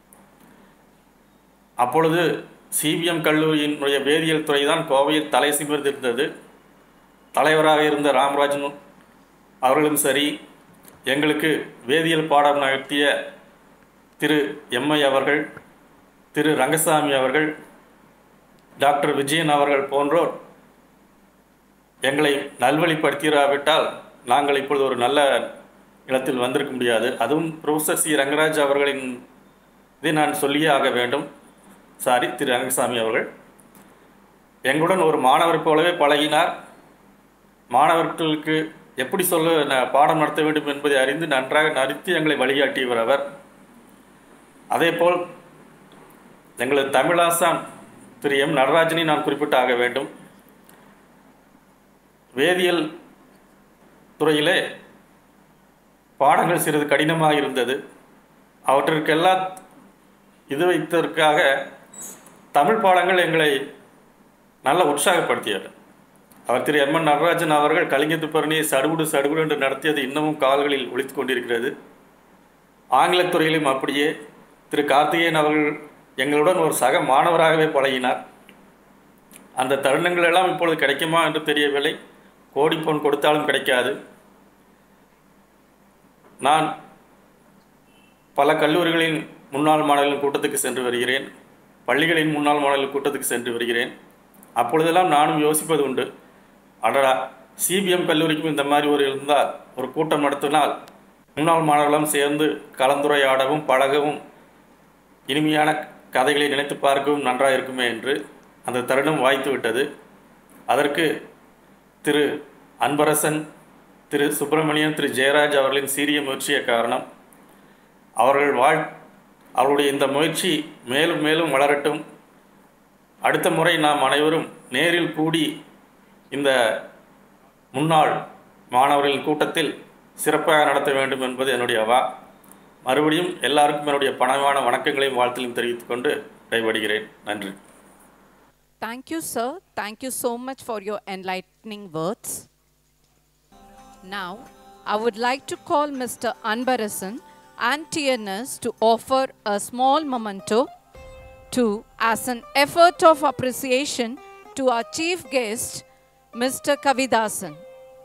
அப்பொழுது சிபிஎம் கல்லூரியினுடைய வேதியியல் துறை தான் கோவையில் தலை சிமிர்ந்திருந்தது தலைவராக இருந்த ராமராஜன் அவர்களும் சரி எங்களுக்கு வேதியியல் பாடம் நடத்திய திரு எம்ஐ அவர்கள் திரு ரங்கசாமி அவர்கள் டாக்டர் விஜயன் அவர்கள் போன்றோர் எங்களை நல்வழிப்படுத்திராவிட்டால் நாங்கள் இப்பொழுது ஒரு நல்ல இடத்தில் வந்திருக்க முடியாது அதுவும் ப்ரொஃபசர் சி ரங்கராஜ் அவர்களின் இதை நான் சொல்லியே ஆக வேண்டும் சாரி திரு ரங்கசாமி அவர்கள் எங்களுடன் ஒரு மாணவர் போலவே பழகினார் மாணவர்களுக்கு எப்படி சொல்ல ந- பாடம் நடத்த வேண்டும் என்பதை அறிந்து நன்றாக நடித்து எங்களை வழிகாட்டியவர் அவர் அதேபோல் எங்களது தமிழாசான் திரு எம் நடராஜனை நான் குறிப்பிட்டு ஆக வேண்டும் வேதியியல் துறையிலே பாடங்கள் சிறிது கடினமாக இருந்தது அவற்றிற்கெல்லாம் இது வைத்ததற்காக தமிழ் பாடங்கள் எங்களை நல்ல உற்சாகப்படுத்தியது அவர் திரு எம் என் நடராஜன் அவர்கள் கலிங்கத்து பரணியை சடுகுடு சடுகுடு என்று நடத்தியது இன்னமும் கால்களில் ஒழித்து கொண்டிருக்கிறது ஆங்கிலத் துறையிலும் அப்படியே திரு கார்த்திகேயன் அவர்கள் எங்களுடன் ஒரு சக மாணவராகவே பழகினார் அந்த தருணங்கள் எல்லாம் இப்பொழுது கிடைக்குமா என்று தெரியவில்லை கோடி பொன் கொடுத்தாலும் கிடைக்காது நான் பல கல்லூரிகளின் முன்னாள் மாணவர்களின் கூட்டத்துக்கு சென்று வருகிறேன் பள்ளிகளின் முன்னாள் மாணவர்கள் கூட்டத்துக்கு சென்று வருகிறேன் அப்பொழுதெல்லாம் நானும் யோசிப்பது உண்டு அடடா சிபிஎம் கல்லூரிக்கும் இந்த மாதிரி ஒரு இருந்தால் ஒரு கூட்டம் நடத்தினால் முன்னாள் மாணவர்களும் சேர்ந்து கலந்துரையாடவும் பழகவும் இனிமையான கதைகளை நினைத்து பார்க்கவும் நன்றாக இருக்குமே என்று அந்த தருணம் வாய்த்து விட்டது அதற்கு திரு அன்பரசன் திரு சுப்பிரமணியன் திரு ஜெயராஜ் அவர்களின் சீரிய முயற்சிய காரணம் அவர்கள் வாழ் அவருடைய இந்த முயற்சி மேலும் மேலும் வளரட்டும் அடுத்த முறை நாம் அனைவரும் நேரில் கூடி இந்த முன்னாள் மாணவர்களின் கூட்டத்தில் சிறப்பாக நடத்த வேண்டும் என்பது என்னுடைய அவா மறுபடியும் எல்லாருக்கும் என்னுடைய பணமான வணக்கங்களையும் வாழ்த்தையும் தெரிவித்துக் கொண்டு விடைபடுகிறேன் நன்றி Thank you, sir. Thank you so much for your enlightening words. Now, I would like to call Mr. Anbarasan and TNS to offer a small memento to, as an effort of appreciation to our chief guest, Mr. Kavidasan.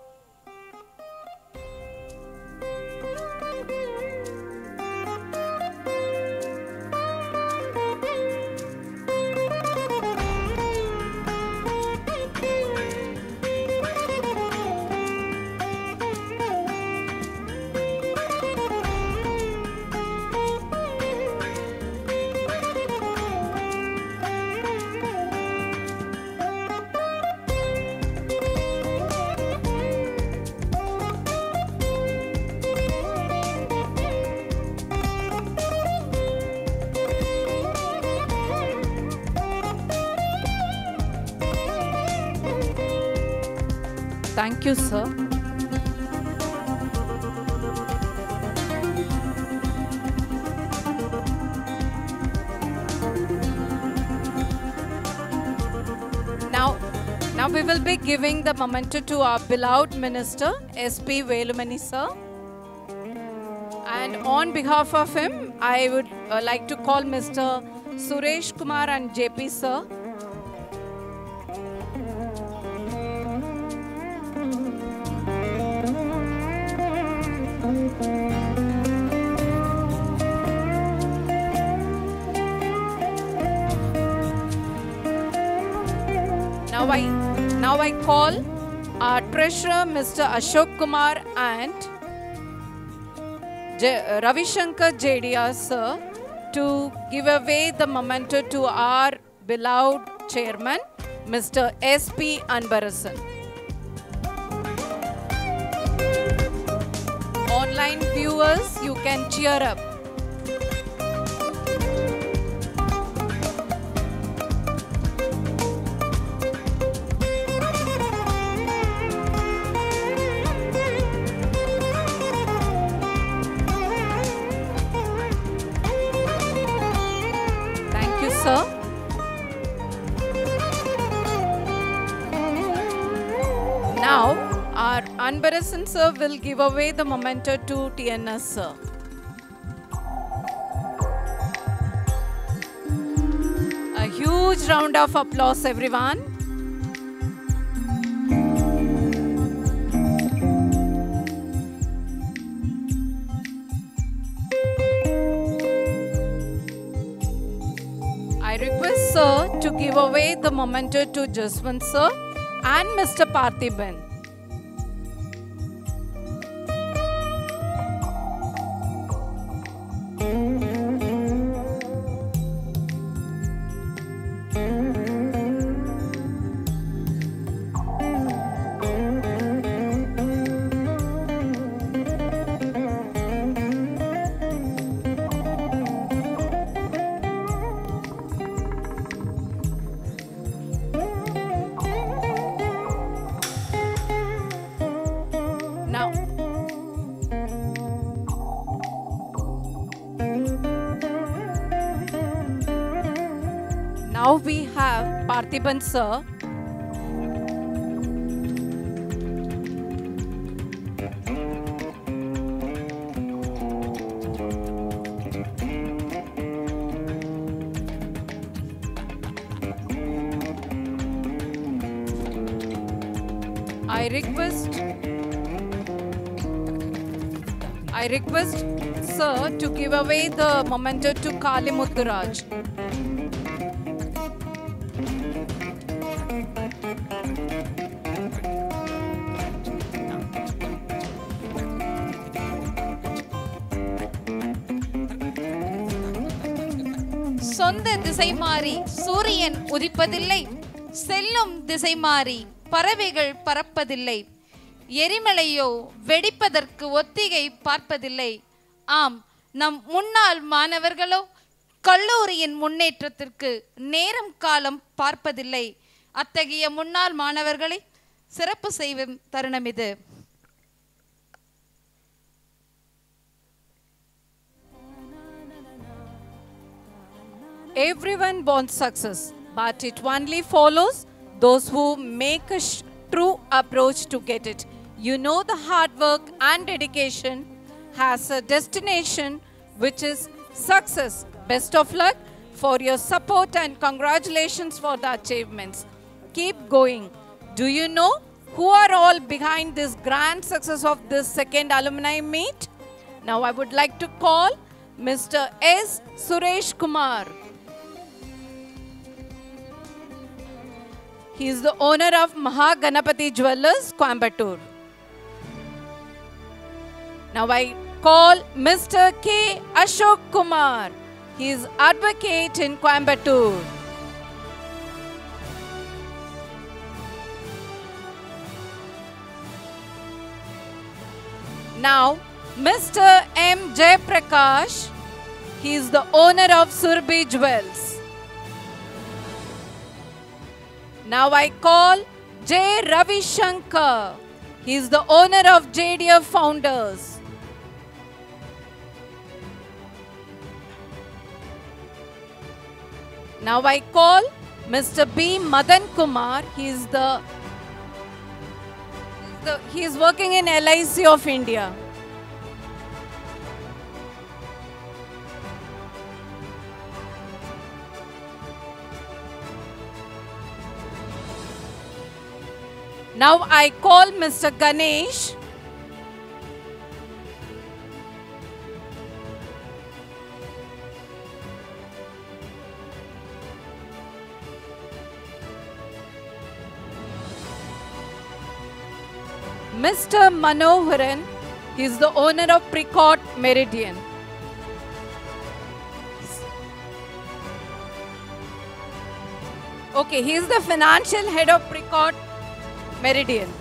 Thank you, sir. will be giving the memento to our beloved minister, SP Velumani sir. And on behalf of him, I would uh, like to call Mr. Suresh Kumar and JP sir. Now I now I call our treasurer Mr. Ashok Kumar and J- Ravi Shankar JDR sir to give away the memento to our beloved chairman Mr. SP Anbarasan. Online viewers, you can cheer up. Thank you, sir. Now, our Anbarasan sir will give away the memento to TNS sir. A huge round of applause, everyone. I request sir to give away the memento to Jaswant sir and Mr. Parthiban. Now, now we have Parthiban sir. I request I request sir to give away the memento to Kali Mutturaj. சொந்த திசை மாறி சூரியன் உதிப்பதில்லை செல்லும் திசை மாறி பறவைகள் பறப்பதில்லை எரிமலையோ வெடிப்பதற்கு ஒத்திகை பார்ப்பதில்லை ஆம் நம் முன்னாள் மாணவர்களோ கல்லூரியின் முன்னேற்றத்திற்கு நேரம் காலம் பார்ப்பதில்லை அத்தகைய முன்னாள் மாணவர்களை சிறப்பு செய்யும் தருணம் இது Everyone wants success, but it only follows those who make a sh- true approach to get it. You know, the hard work and dedication has a destination which is success. Best of luck for your support and congratulations for the achievements. Keep going. Do you know who are all behind this grand success of this second alumni meet? Now, I would like to call Mr. S. Suresh Kumar. He is the owner of Mahaganapati Jewelers, Coimbatore. Now I call Mr. K. Ashok Kumar. He is advocate in Coimbatore. Now, Mr. M. Jayaprakash. He is the owner of Surbi Jewels. Now I call J. Ravi Shankar. He is the owner of JDF Founders. Now I call Mr. B. Madan Kumar. He is the the, he is working in LIC of India. Now I call Mr. Ganesh. Mr. Manoharan, he is the owner of Precourt Meridian. Okay, he is the financial head of Precourt Meridian.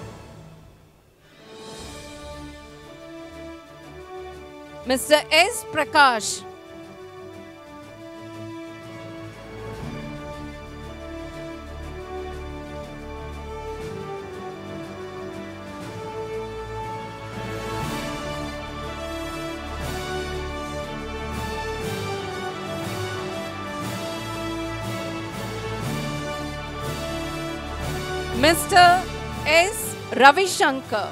Mr. S. Prakash. Mr. S. Ravi Shankar.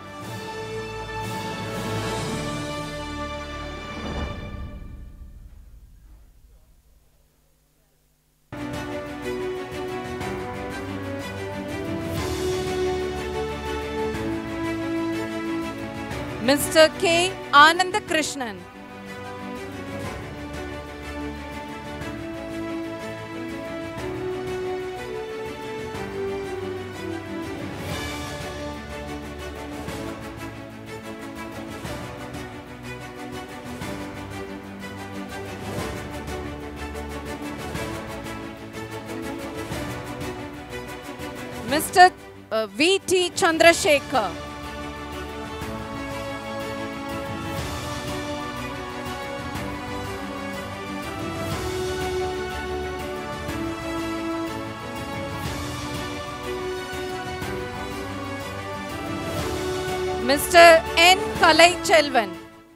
Mr. K. Ananda Krishnan. Mr. uh, V.T. Chandrasekhar. Mr. N. Kalai Chelvan.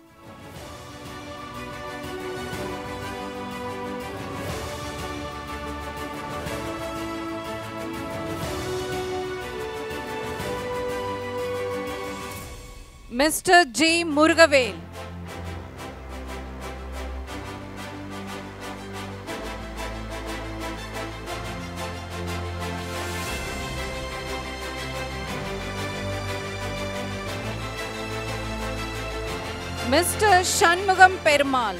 Mr. G. Murugavel. Mr. Shanmugam Perumal.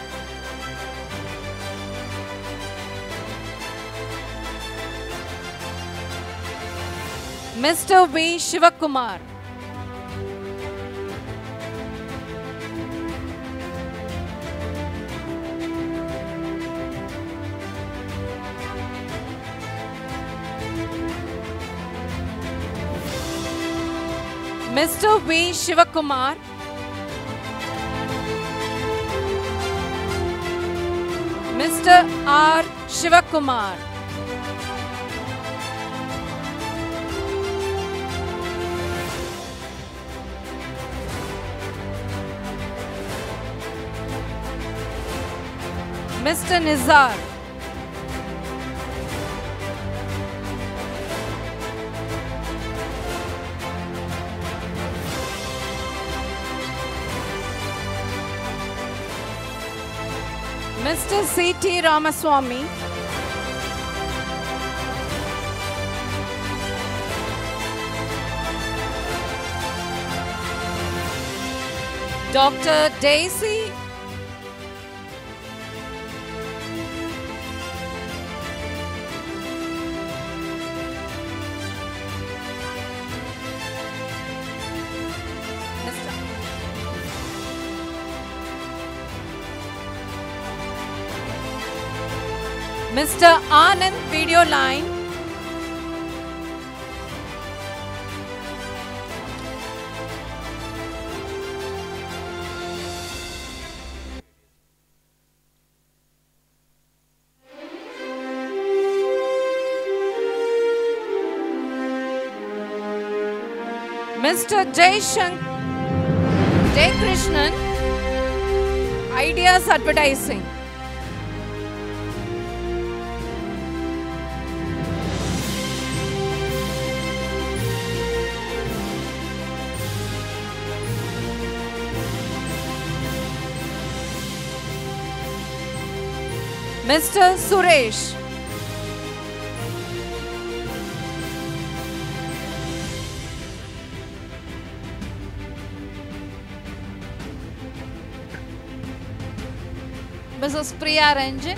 Mr. V. Shivakumar. Mr. V. Shivakumar. Mr. R. Shivakumar. Mr. Nizar. Mr. C.T. Ramaswamy. Dr. Daisy Mr. Anand Video Line. Mr. Jayshank Jay Krishnan, Ideas Advertising. Mr. Suresh. Mrs. Priya Ranjan.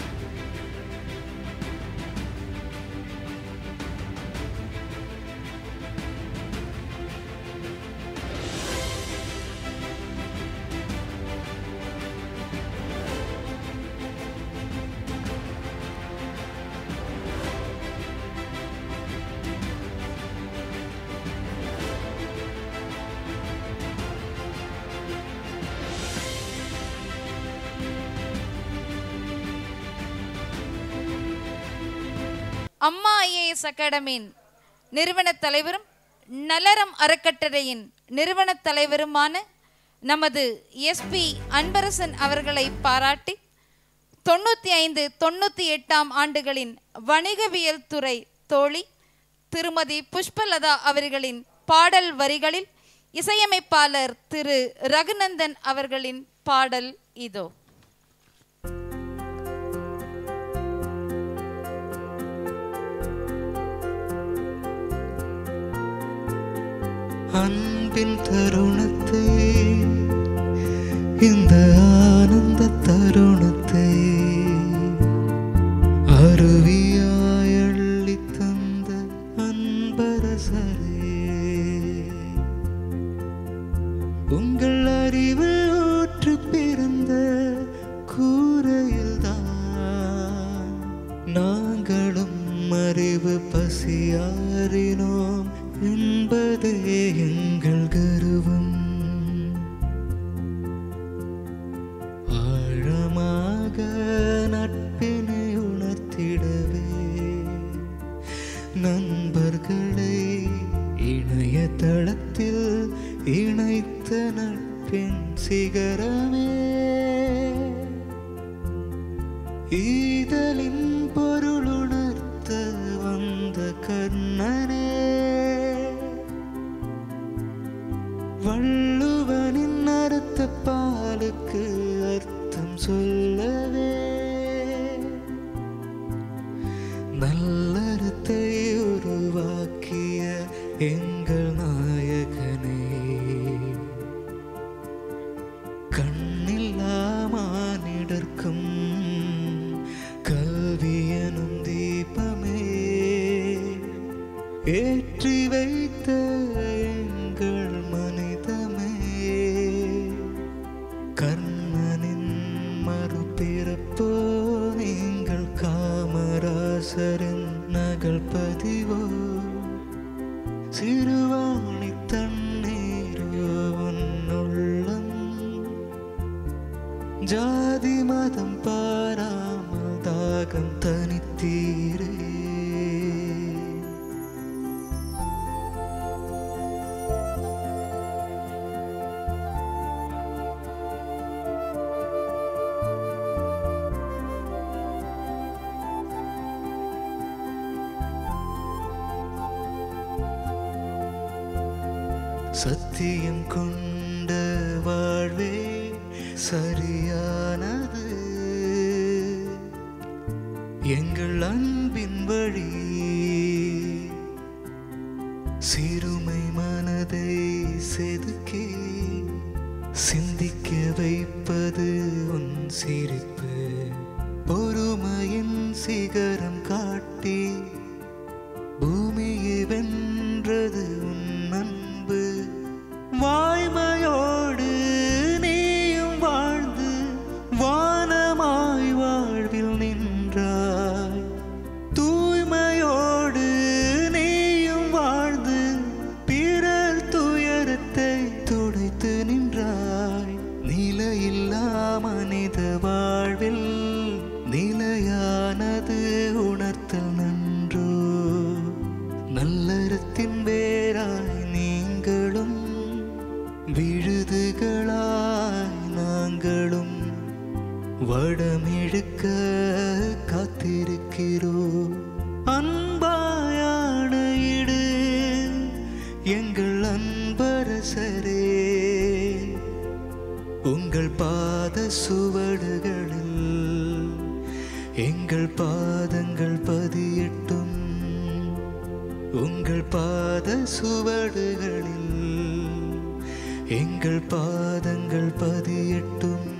அம்மா IAS அகாடமியின் நிறுவன தலைவரும் நலரம் அறக்கட்டளையின் நிறுவன தலைவருமான நமது SP Anbarasan அவர்களை பாராட்டி தொண்ணூற்றி ஐந்து தொண்ணூற்றி எட்டாம் ஆண்டுகளின் வணிகவியல் துறை தோழி திருமதி புஷ்பலதா அவர்களின் பாடல் வரிகளில் இசையமைப்பாளர் திரு ரகுநந்தன் அவர்களின் பாடல் இதோ அன்பின் தருணத்தை இந்த ஆனந்த தருணத்தை அருவியாய் அள்ளி தந்த அன்பரசரே உங்கள் அறிவு ஊற்று பிறந்த கூரையில்தான் நாங்களும் அறிவு பசியாறினோம் என்பதே எங்கள் கருவம் ஆழமாக நட்பினை உணர்த்திடவே நண்பர்களை இணையதளத்தில் இணைத்த நட்பின் சிகரமே ஈதலின் பொருளுணர்த்த வந்த கண்ணனே வள்ளுவனின் அறுத்த பாலுக்கு அர்த்தம் சொல்லவே நல்லறத்தை உருவாக்கிய எங்கள் நாயகனே கண்ணில்லா மானிடர்க்கும் கல்வியனும் தீபமே ஏற்றி வைத்த எங்கள் மனிதமே கர்ணனின் மறுபிறப்போ நீங்கள் காமராசரின் நகல் பதிவோ சிறுவாணி தண்ணீரோ உன்னுள்ளம் ஜாதி மதம் பாராமல் தாகம் தனித்தீரே சத்தியம் கொண்ட வாழ்வே சரியானது எங்கள் அன்பின் வழி சிறுமை மனதை செதுக்கி சிந்திக்க வைப்பது உன் சிரிப்பு பொறுமையின் சிகரம் காட்டி பூமியை வென்றது உன் அன்பு வாய்மையோடு நீயும் வாழ்ந்து வானமாய் வாழ்வில் நின்றாய் தூய்மையோடு நீயும் வாழ்ந்து பிறர் துயரத்தை துடைத்து நின்றாய் நிலையில்லா மனித வாழ்வில் நிலையானது உணர்த்தல் நன்றோ நல்லறத்தின் வேராய் நீங்களும் விழுதுகளாய் நாங்களும் வடமெழுக்க காத்திருக்கிறோம் அன்பாயான இடு எங்கள் அன்பரசரே உங்கள் பாத சுவடுகளில் எங்கள் பாதங்கள் பதியட்டும் உங்கள் பாத சுவடுகளில் எங்கள் பாதங்கள் பதியட்டும்